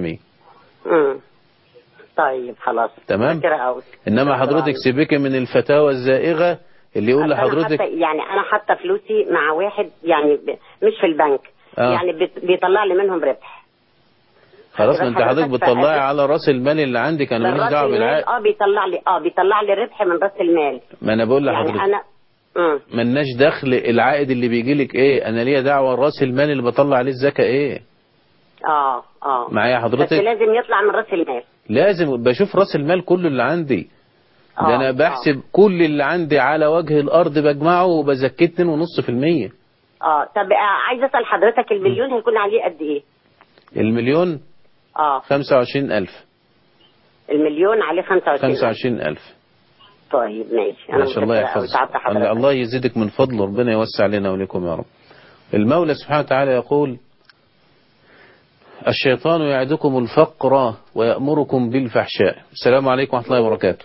امم طيب خلاص تمام كده قوي انما حضرتك سيبك من الفتاوى الزائغه اللي يقول أنا لحضرتك حتى يعني انا حتى فلوسي مع واحد يعني ب... مش في البنك آه. يعني بت... بيطلع لي منهم ربح خلاص ما انت حضرتك حضرتك بقى- بتطلعي على راس المال اللي عندك انا من ماليش راس دعوه المال بالعقد اه بيطلع لي اه بيطلع لي ربح من راس المال ما انا بقول يعني لحضرتك انا امم ملناش دخل العائد اللي بيجي لك ايه انا ليا دعوه راس المال اللي بطلع عليه الزكاه ايه اه اه معايا بس حضرتك لازم يطلع من راس المال لازم بشوف راس المال كله اللي عندي ده آه، انا بحسب كل اللي عندي على وجه الارض بجمعه وبزكيه 2.5% اه طب آه عايز اسال حضرتك المليون هيكون عليه قد ايه المليون اه 25000 المليون عليه 25 25000 طيب ماشي انا ما شاء الله متشكرة أوي. يحفظك تعبت حضرتك الله يزيدك من فضله ربنا يوسع علينا ولكم يا رب المولى سبحانه وتعالى يقول الشيطان يعدكم الفقر ويأمركم بالفحشاء السلام عليكم ورحمة الله وبركاته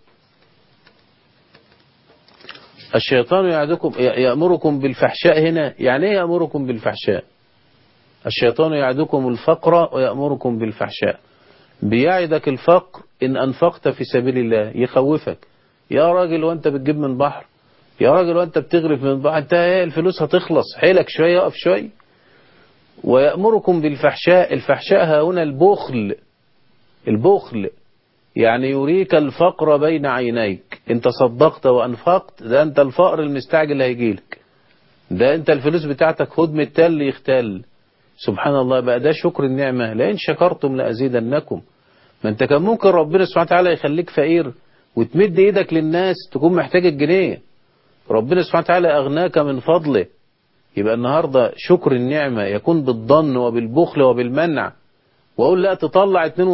الشيطان يعدكم يأمركم بالفحشاء هنا يعني ايه يأمركم بالفحشاء الشيطان يعدكم الفقر ويأمركم بالفحشاء بيعدك الفقر إن أنفقت في سبيل الله يخوفك يا راجل وانت بتجيب من بحر يا راجل وانت بتغرف من بحر انت ايه الفلوس هتخلص حيلك شوية اقف شوية ويأمركم بالفحشاء الفحشاء ها هنا البخل البخل يعني يريك الفقر بين عينيك انت صدقت وانفقت ده انت الفقر المستعجل هيجيلك ده انت الفلوس بتاعتك خد من التل يختل سبحان الله بقى ده شكر النعمة لئن شكرتم لأزيدنكم ما انت كان ممكن ربنا سبحانه وتعالى يخليك فقير وتمد ايدك للناس تكون محتاج الجنيه ربنا سبحانه وتعالى أغناك من فضله يبقى النهاردة شكر النعمة يكون بالظن وبالبخل وبالمنع وأقول لا تطلع 2.5% 10%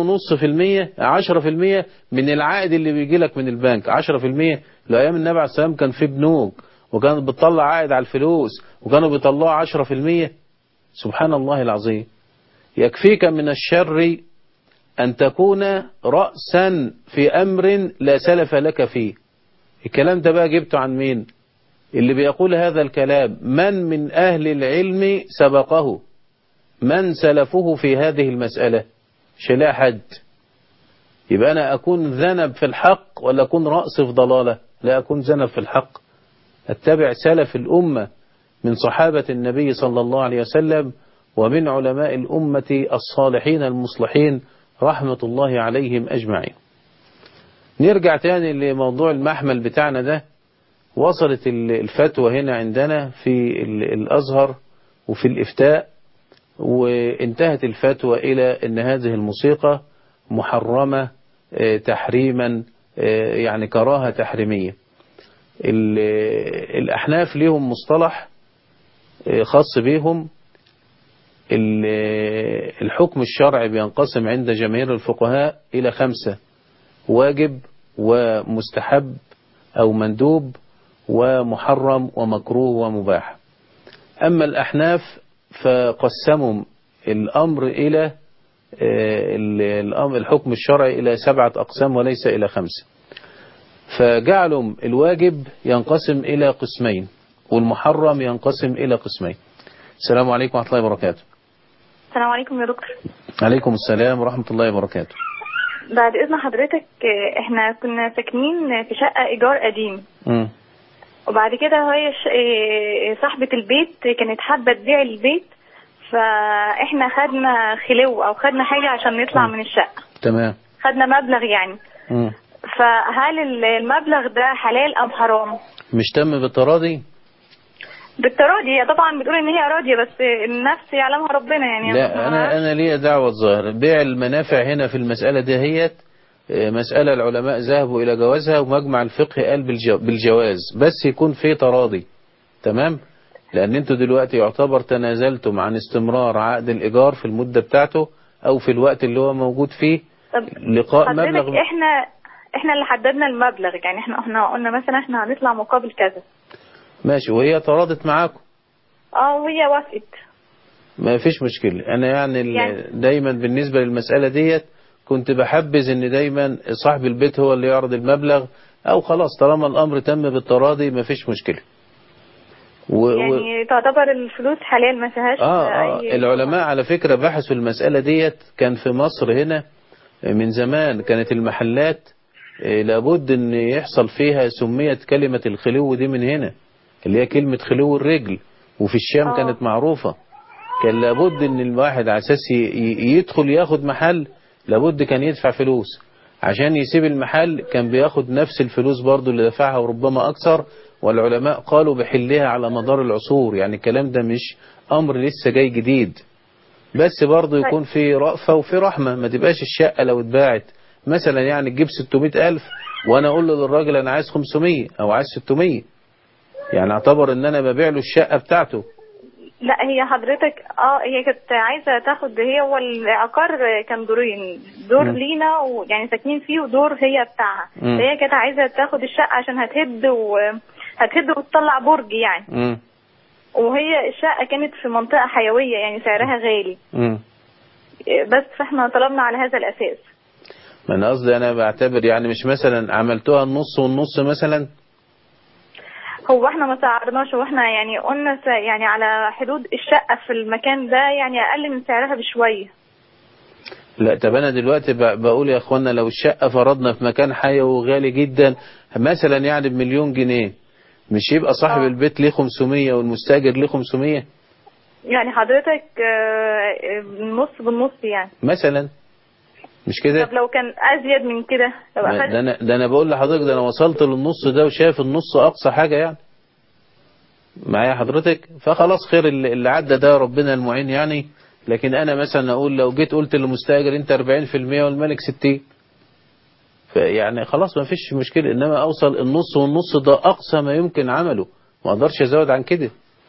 من العائد اللي بيجي لك من البنك 10% لأيام النبي عليه السلام كان في بنوك وكانت بتطلع عائد على الفلوس وكانوا بيطلعوا 10% سبحان الله العظيم يكفيك من الشر أن تكون رأسا في أمر لا سلف لك فيه الكلام ده بقى جبته عن مين اللي بيقول هذا الكلام من من أهل العلم سبقه من سلفه في هذه المسألة مش لا حد يبقى أنا أكون ذنب في الحق ولا أكون رأس في ضلالة لا أكون ذنب في الحق اتبع سلف الأمة من صحابة النبي صلى الله عليه وسلم ومن علماء الأمة الصالحين المصلحين رحمة الله عليهم أجمعين نرجع تاني لموضوع المحمل بتاعنا ده وصلت الفتوى هنا عندنا في الأزهر وفي الإفتاء وانتهت الفتوى إلى أن هذه الموسيقى محرمة تحريما يعني كراهة تحريمية الأحناف ليهم مصطلح خاص بيهم الحكم الشرعي بينقسم عند جماهير الفقهاء إلى خمسة واجب ومستحب أو مندوب ومحرم ومكروه ومباح أما الأحناف فقسموا الأمر إلى الحكم الشرعي إلى سبعة أقسام وليس إلى خمسة فجعلوا الواجب ينقسم إلى قسمين والمحرم ينقسم إلى قسمين السلام عليكم ورحمة الله وبركاته السلام عليكم يا دكتور عليكم السلام ورحمة الله وبركاته بعد اذن حضرتك آه، احنا كنا ساكنين في شقه ايجار قديم مم. وبعد كده هي ش... آه، صاحبه البيت كانت حابه تبيع البيت فاحنا خدنا خلو او خدنا حاجه عشان نطلع من الشقه تمام خدنا مبلغ يعني مم. فهل ال- المبلغ ده حلال ام حرام مش تم بالتراضي بالتراضي هي طبعا بتقول ان هي راضيه بس النفس يعلمها ربنا يعني لا أنا أنا ليا دعوة ظاهر بيع المنافع هنا في المسألة دهيت آه، مسألة العلماء ذهبوا إلى جوازها ومجمع الفقه قال بالجو- بالجواز بس يكون في تراضي تمام لأن أنتوا دلوقتي يعتبر تنازلتم عن استمرار عقد الإيجار في المدة بتاعته أو في الوقت اللي هو موجود فيه طب لقاء حضرتك مبلغ احنا احنا اللي حددنا المبلغ يعني احنا احنا قلنا مثلا احنا هنطلع مقابل كذا ماشي وهي تراضت معاكم اه وهي وافقت ما فيش مشكلة أنا يعني, ال- يعني- دايما بالنسبة للمسألة ديت كنت بحبذ إن دايما صاحب البيت هو اللي يعرض المبلغ أو خلاص طالما الأمر تم بالتراضي ما فيش مشكلة و... و... يعني تعتبر الفلوس حلال ما فيهاش آه, آه اي العلماء على فكرة بحثوا المسألة ديت كان في مصر هنا من زمان كانت المحلات آه، لابد ان يحصل فيها سميت كلمة الخلو دي من هنا اللي هي كلمة خلو الرجل وفي الشام آه. كانت معروفة كان لابد ان الواحد على اساس ي- ي- يدخل ياخد محل لابد كان يدفع فلوس عشان يسيب المحل كان بياخد نفس الفلوس برضو اللي دفعها وربما اكثر والعلماء قالوا بحلها على مدار العصور يعني الكلام ده مش امر لسه جاي جديد بس برضه يكون في رأفة وفي رحمة ما تبقاش الشقة لو اتباعت مثلا يعني تجيب 600 ألف وأنا أقول له للراجل أنا عايز 500 أو عايز 600 يعني اعتبر إن أنا ببيع له الشقة بتاعته لا هي حضرتك اه هي كانت عايزه تاخد هي هو العقار كان دورين دور مم. لينا ويعني ساكنين فيه ودور هي بتاعها مم. فهي كانت عايزه تاخد الشقه عشان هتهد و هتهد وتطلع برج يعني مم. وهي الشقه كانت في منطقه حيويه يعني سعرها غالي مم. بس فاحنا طلبنا على هذا الاساس ما أنا قصدي أنا بعتبر يعني مش مثلا عملتوها النص والنص مثلا هو احنا ما سعرناش واحنا يعني قلنا س- يعني على حدود الشقه في المكان ده يعني اقل من سعرها بشويه لا طب أنا دلوقتي ب- بقول يا أخوانا لو الشقة فرضنا في مكان حيوي وغالي جدا مثلا يعني بمليون جنيه مش يبقى صاحب البيت ليه 500 والمستاجر ليه 500 يعني حضرتك آه، نص بالنص يعني مثلا مش كده طب لو كان ازيد من كده لو ما- اخد ده انا ده انا بقول لحضرتك ده انا وصلت للنص ده وشايف النص اقصى حاجه يعني معايا حضرتك فخلاص خير اللي اللي عدى ده ربنا المعين يعني لكن انا مثلا اقول لو جيت قلت للمستاجر انت 40% والملك 60 فيعني خلاص ما فيش مشكله انما اوصل النص والنص ده اقصى ما يمكن عمله ما اقدرش ازود عن كده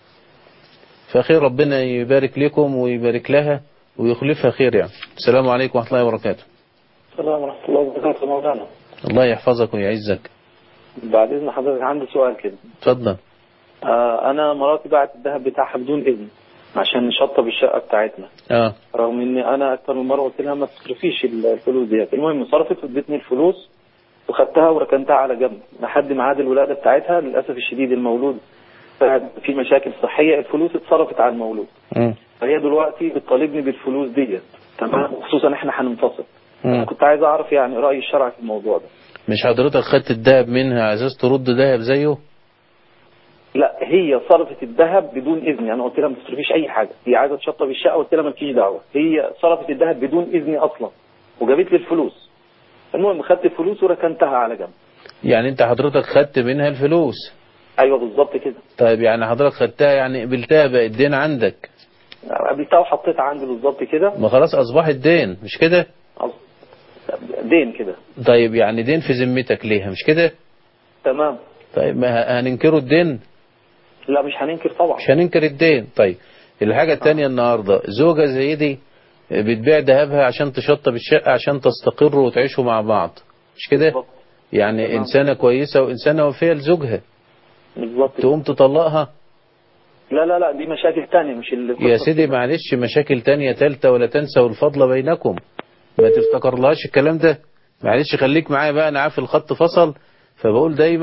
فخير ربنا يبارك لكم ويبارك لها ويخلفها خير يعني السلام عليكم ورحمه الله وبركاته السلام ورحمة الله وبركاته مولانا الله يحفظك ويعزك بعد إذن حضرتك عندي سؤال كده اتفضل آه أنا مراتي باعت الذهب بتاعها بدون إذن عشان نشطب الشقة بتاعتنا اه رغم إن أنا أكتر من مرة قلت لها ما تصرفيش الفلوس ديت المهم صرفت وادتني الفلوس وخدتها وركنتها على جنب لحد ميعاد الولادة بتاعتها للأسف الشديد المولود بعد في مشاكل صحية الفلوس اتصرفت على المولود مم. فهي دلوقتي بتطالبني بالفلوس ديت تمام خصوصا احنا هننفصل مم. كنت عايز اعرف يعني رأي الشرع في الموضوع ده مش حضرتك خدت الذهب منها على اساس ترد ذهب زيه لا هي صرفت الذهب بدون اذن يعني قلت لها ما تصرفيش اي حاجه هي عايزه تشطب الشقه قلت لها مالكيش دعوه هي صرفت الذهب بدون اذني اصلا وجابت لي الفلوس المهم خدت الفلوس وركنتها على جنب يعني انت حضرتك خدت منها الفلوس ايوه بالظبط كده طيب يعني حضرتك خدتها يعني قبلتها بقت دين عندك قابلتها وحطيتها عندي بالظبط كده ما خلاص اصبحت دين مش كده دين كده طيب يعني دين في ذمتك ليها مش كده تمام طيب ما ه- هننكره الدين لا مش هننكر طبعا مش هننكر الدين طيب الحاجة التانية النهاردة زوجة زي دي بتبيع ذهبها عشان تشطب الشقة عشان تستقروا وتعيشوا مع بعض مش كده يعني تمام. إنسانة كويسة وإنسانة وفية لزوجها بالظبط تقوم تطلقها لا لا لا دي مشاكل تانية مش اللي يا سيدي معلش مشاكل تانية تالتة ولا تنسوا الفضل بينكم ما تفتكرلهاش الكلام ده معلش خليك معايا بقى انا عارف الخط فصل فبقول دايما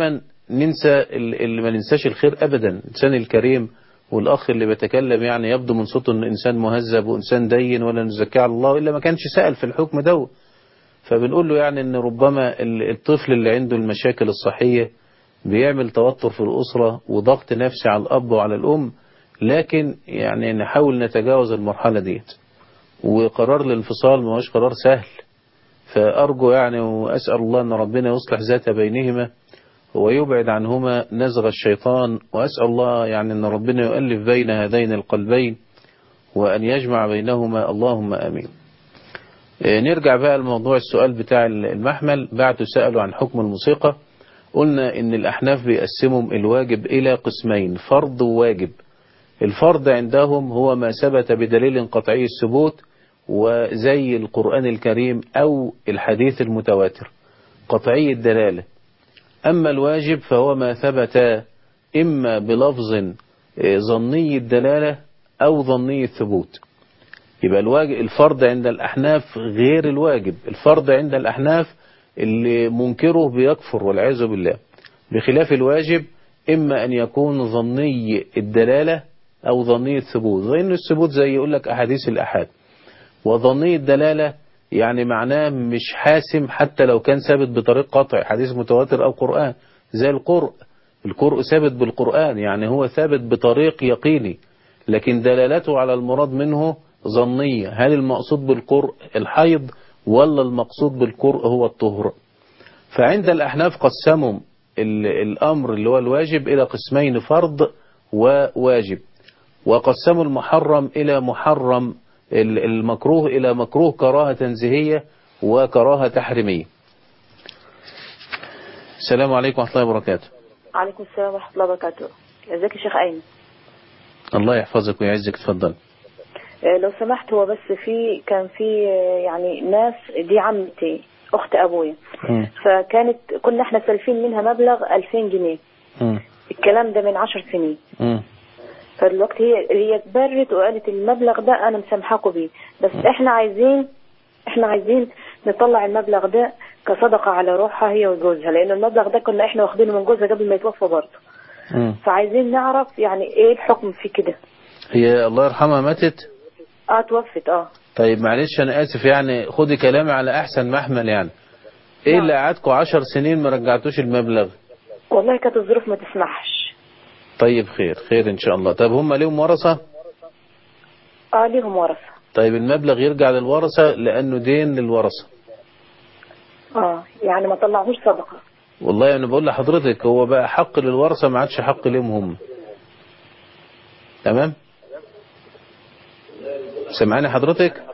ننسى اللي ما ننساش الخير أبدا الإنسان الكريم والأخ اللي بيتكلم يعني يبدو من صوته أنه إنسان مهذب وإنسان دين ولا نزكي على الله إلا ما كانش سأل في الحكم ده فبنقول له يعني أن ربما الطفل اللي عنده المشاكل الصحية بيعمل توتر في الأسرة وضغط نفسي على الأب وعلى الأم لكن يعني نحاول نتجاوز المرحلة ديت وقرار الانفصال ما هوش قرار سهل فأرجو يعني وأسأل الله أن ربنا يصلح ذات بينهما ويبعد عنهما نزغ الشيطان وأسأل الله يعني أن ربنا يؤلف بين هذين القلبين وأن يجمع بينهما اللهم آمين نرجع بقى لموضوع السؤال بتاع المحمل بعد سألوا عن حكم الموسيقى قلنا ان الأحناف بيقسمهم الواجب إلى قسمين فرض وواجب الفرض عندهم هو ما ثبت بدليل قطعي الثبوت وزي القرآن الكريم أو الحديث المتواتر قطعي الدلالة أما الواجب فهو ما ثبت إما بلفظ ظني الدلالة أو ظني الثبوت يبقى الواجب الفرض عند الأحناف غير الواجب الفرض عند الأحناف اللي منكره بيكفر والعياذ بالله بخلاف الواجب إما أن يكون ظني الدلالة أو ظني الثبوت ظني الثبوت زي يقول لك أحاديث الأحاد وظني الدلالة يعني معناه مش حاسم حتى لو كان ثابت بطريق قطع حديث متواتر أو قرآن زي القرء القرء ثابت بالقرآن يعني هو ثابت بطريق يقيني لكن دلالته على المراد منه ظنية هل المقصود بالقرء الحيض ولا المقصود بالقرء هو الطهر فعند الأحناف قسموا الأمر اللي هو الواجب إلى قسمين فرض وواجب وقسموا المحرم إلى محرم المكروه إلى مكروه كراهة تنزيهية وكراهة تحريمية السلام عليكم ورحمة الله وبركاته عليكم السلام ورحمة الله وبركاته ازيك يا شيخ أيمن الله يحفظك ويعزك اتفضل لو سمحت هو بس في كان في يعني ناس دي عمتي اخت ابويا م. فكانت كنا احنا سالفين منها مبلغ 2000 جنيه م. الكلام ده من 10 سنين م. فالوقت هي هي اتبرت وقالت المبلغ ده انا مسامحاكوا بيه بس احنا عايزين احنا عايزين نطلع المبلغ ده كصدقة على روحها هي وجوزها لان المبلغ ده كنا احنا واخدينه من جوزها قبل ما يتوفى برضه م. فعايزين نعرف يعني ايه الحكم في كده هي الله يرحمها ماتت اه توفت اه طيب معلش انا اسف يعني خدي كلامي على احسن محمل يعني ايه اللي قعدكوا عشر سنين ما رجعتوش المبلغ والله كانت الظروف ما تسمحش طيب خير خير ان شاء الله طب هم ليهم ورثة اه ليهم ورثة طيب المبلغ يرجع للورثة لانه دين للورثة اه يعني ما طلعوش صدقة والله انا بقول لحضرتك هو بقى حق للورثة ما عادش حق ليهم هم تمام سمعاني حضرتك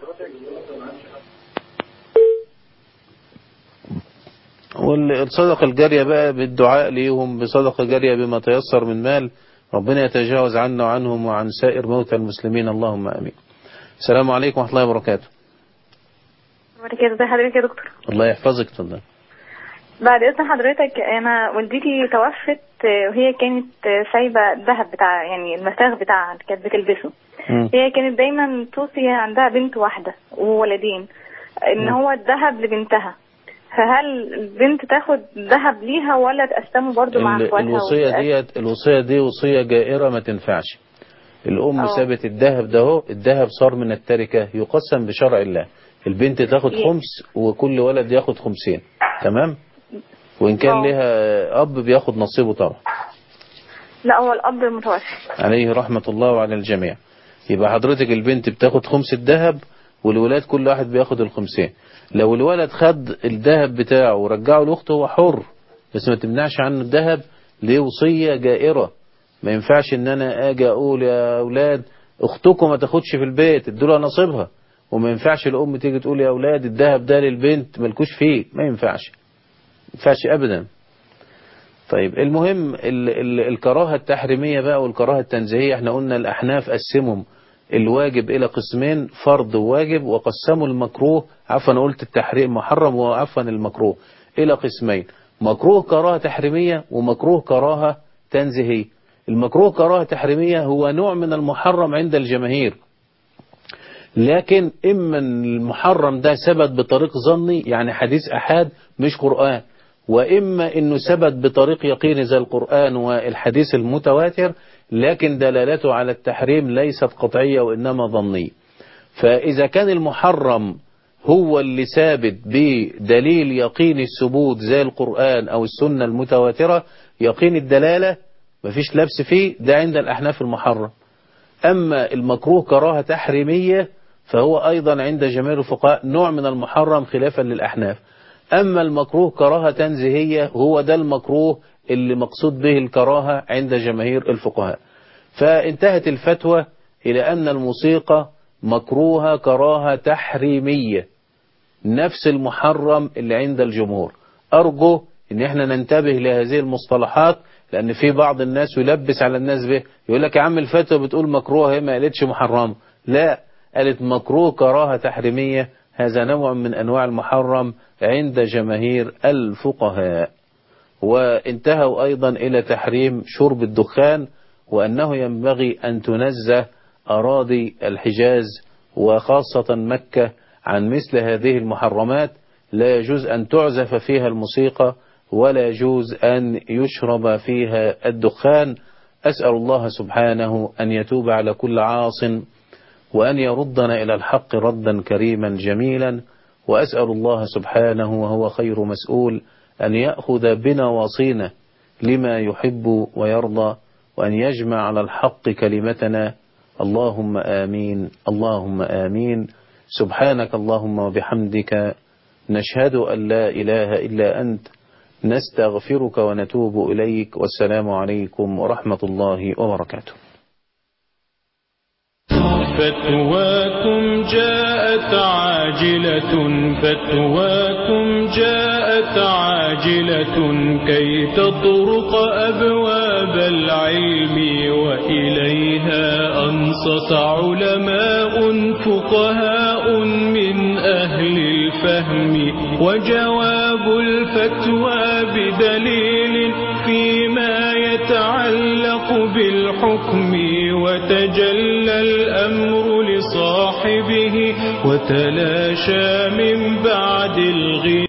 والصدقة الجارية بقى بالدعاء ليهم بصدقة جارية بما تيسر من مال ربنا يتجاوز عنا وعنهم وعن سائر موتى المسلمين اللهم امين السلام عليكم ورحمة الله وبركاته وبركاته ازي حضرتك يا دكتور الله يحفظك اتفضل بعد اذن حضرتك انا والدتي توفت وهي كانت سايبه الذهب بتاع يعني المساغ بتاعها اللي كانت بتلبسه مم. هي كانت دايما توصي عندها بنت واحده وولدين ان مم. هو الذهب لبنتها فهل البنت تاخد ذهب ليها ولا تقسمه برضو مع ال- اخواتها الوصية وتبقى- ديت الوصية دي وصية جائرة ما تنفعش الأم أه. سابت الذهب ده هو الذهب صار من التركة يقسم بشرع الله البنت تاخد يه. خمس وكل ولد ياخد خمسين تمام وإن كان أه. لها أب بياخد نصيبه طبعا لا هو الاب متوفي عليه رحمة الله وعلى الجميع يبقى حضرتك البنت بتاخد خمس الذهب والولاد كل واحد بياخد الخمسين لو الولد خد الذهب بتاعه ورجعه لاخته هو حر بس ما تمنعش عنه الذهب ليه وصية جائرة ما ينفعش ان انا اجي اقول يا اولاد اختكم ما تاخدش في البيت ادوا لها نصيبها وما ينفعش الام تيجي تقول يا اولاد الذهب ده للبنت ملكوش فيه ما ينفعش ما ينفعش ابدا طيب المهم ال ال الكراهة التحريمية بقى والكراهة التنزيهية احنا قلنا الأحناف قسمهم الواجب إلى قسمين فرض وواجب وقسموا المكروه عفوا أنا قلت التحريم محرم وعفوا المكروه إلى قسمين مكروه كراهة تحريمية ومكروه كراهة تنزيهية المكروه كراهة تحريمية هو نوع من المحرم عند الجماهير لكن إما إن المحرم ده ثبت بطريق ظني يعني حديث أحاد مش قرآن وإما أنه ثبت بطريق يقيني زي القرآن والحديث المتواتر لكن دلالته على التحريم ليست قطعية وإنما ظنية فإذا كان المحرم هو اللي ثابت بدليل يقين الثبوت زي القرآن أو السنة المتواترة يقين الدلالة مفيش لبس فيه ده عند الأحناف المحرم أما المكروه كراهة تحريمية فهو أيضا عند جماهير الفقهاء نوع من المحرم خلافا للأحناف أما المكروه كراهة تنزيهية هو ده المكروه اللي مقصود به الكراهة عند جماهير الفقهاء فانتهت الفتوى إلى أن الموسيقى مكروهة كراهة تحريمية نفس المحرم اللي عند الجمهور أرجو ان احنا ننتبه لهذه المصطلحات لأن في بعض الناس يلبس على الناس به يقول لك يا عم الفتوى بتقول مكروه هي ما قالتش محرم لا قالت مكروه كراهة تحريمية هذا نوع من أنواع المحرم عند جماهير الفقهاء وانتهوا أيضا إلى تحريم شرب الدخان وأنه ينبغي أن تنزه أراضي الحجاز وخاصة مكة عن مثل هذه المحرمات لا يجوز أن تعزف فيها الموسيقى ولا يجوز أن يشرب فيها الدخان أسأل الله سبحانه أن يتوب على كل عاص وأن يردنا إلى الحق ردا كريما جميلا وأسأل الله سبحانه وهو خير مسؤول أن يأخذ بنواصينا لما يحب ويرضى وأن يجمع على الحق كلمتنا اللهم آمين اللهم آمين سبحانك اللهم وبحمدك نشهد أن لا إله إلا أنت نستغفرك ونتوب إليك والسلام عليكم ورحمة الله وبركاته فتواكم جاءت عاجلة فتواكم جاءت عاجلة كي تطرق أبواب العلم وإليها أنصت علماء فقهاء من أهل الفهم وجواب الفتوى بدليل فيما يتعلق بالحكم وتجلى الأمر لصاحبه وتلاشى من بعد الغيب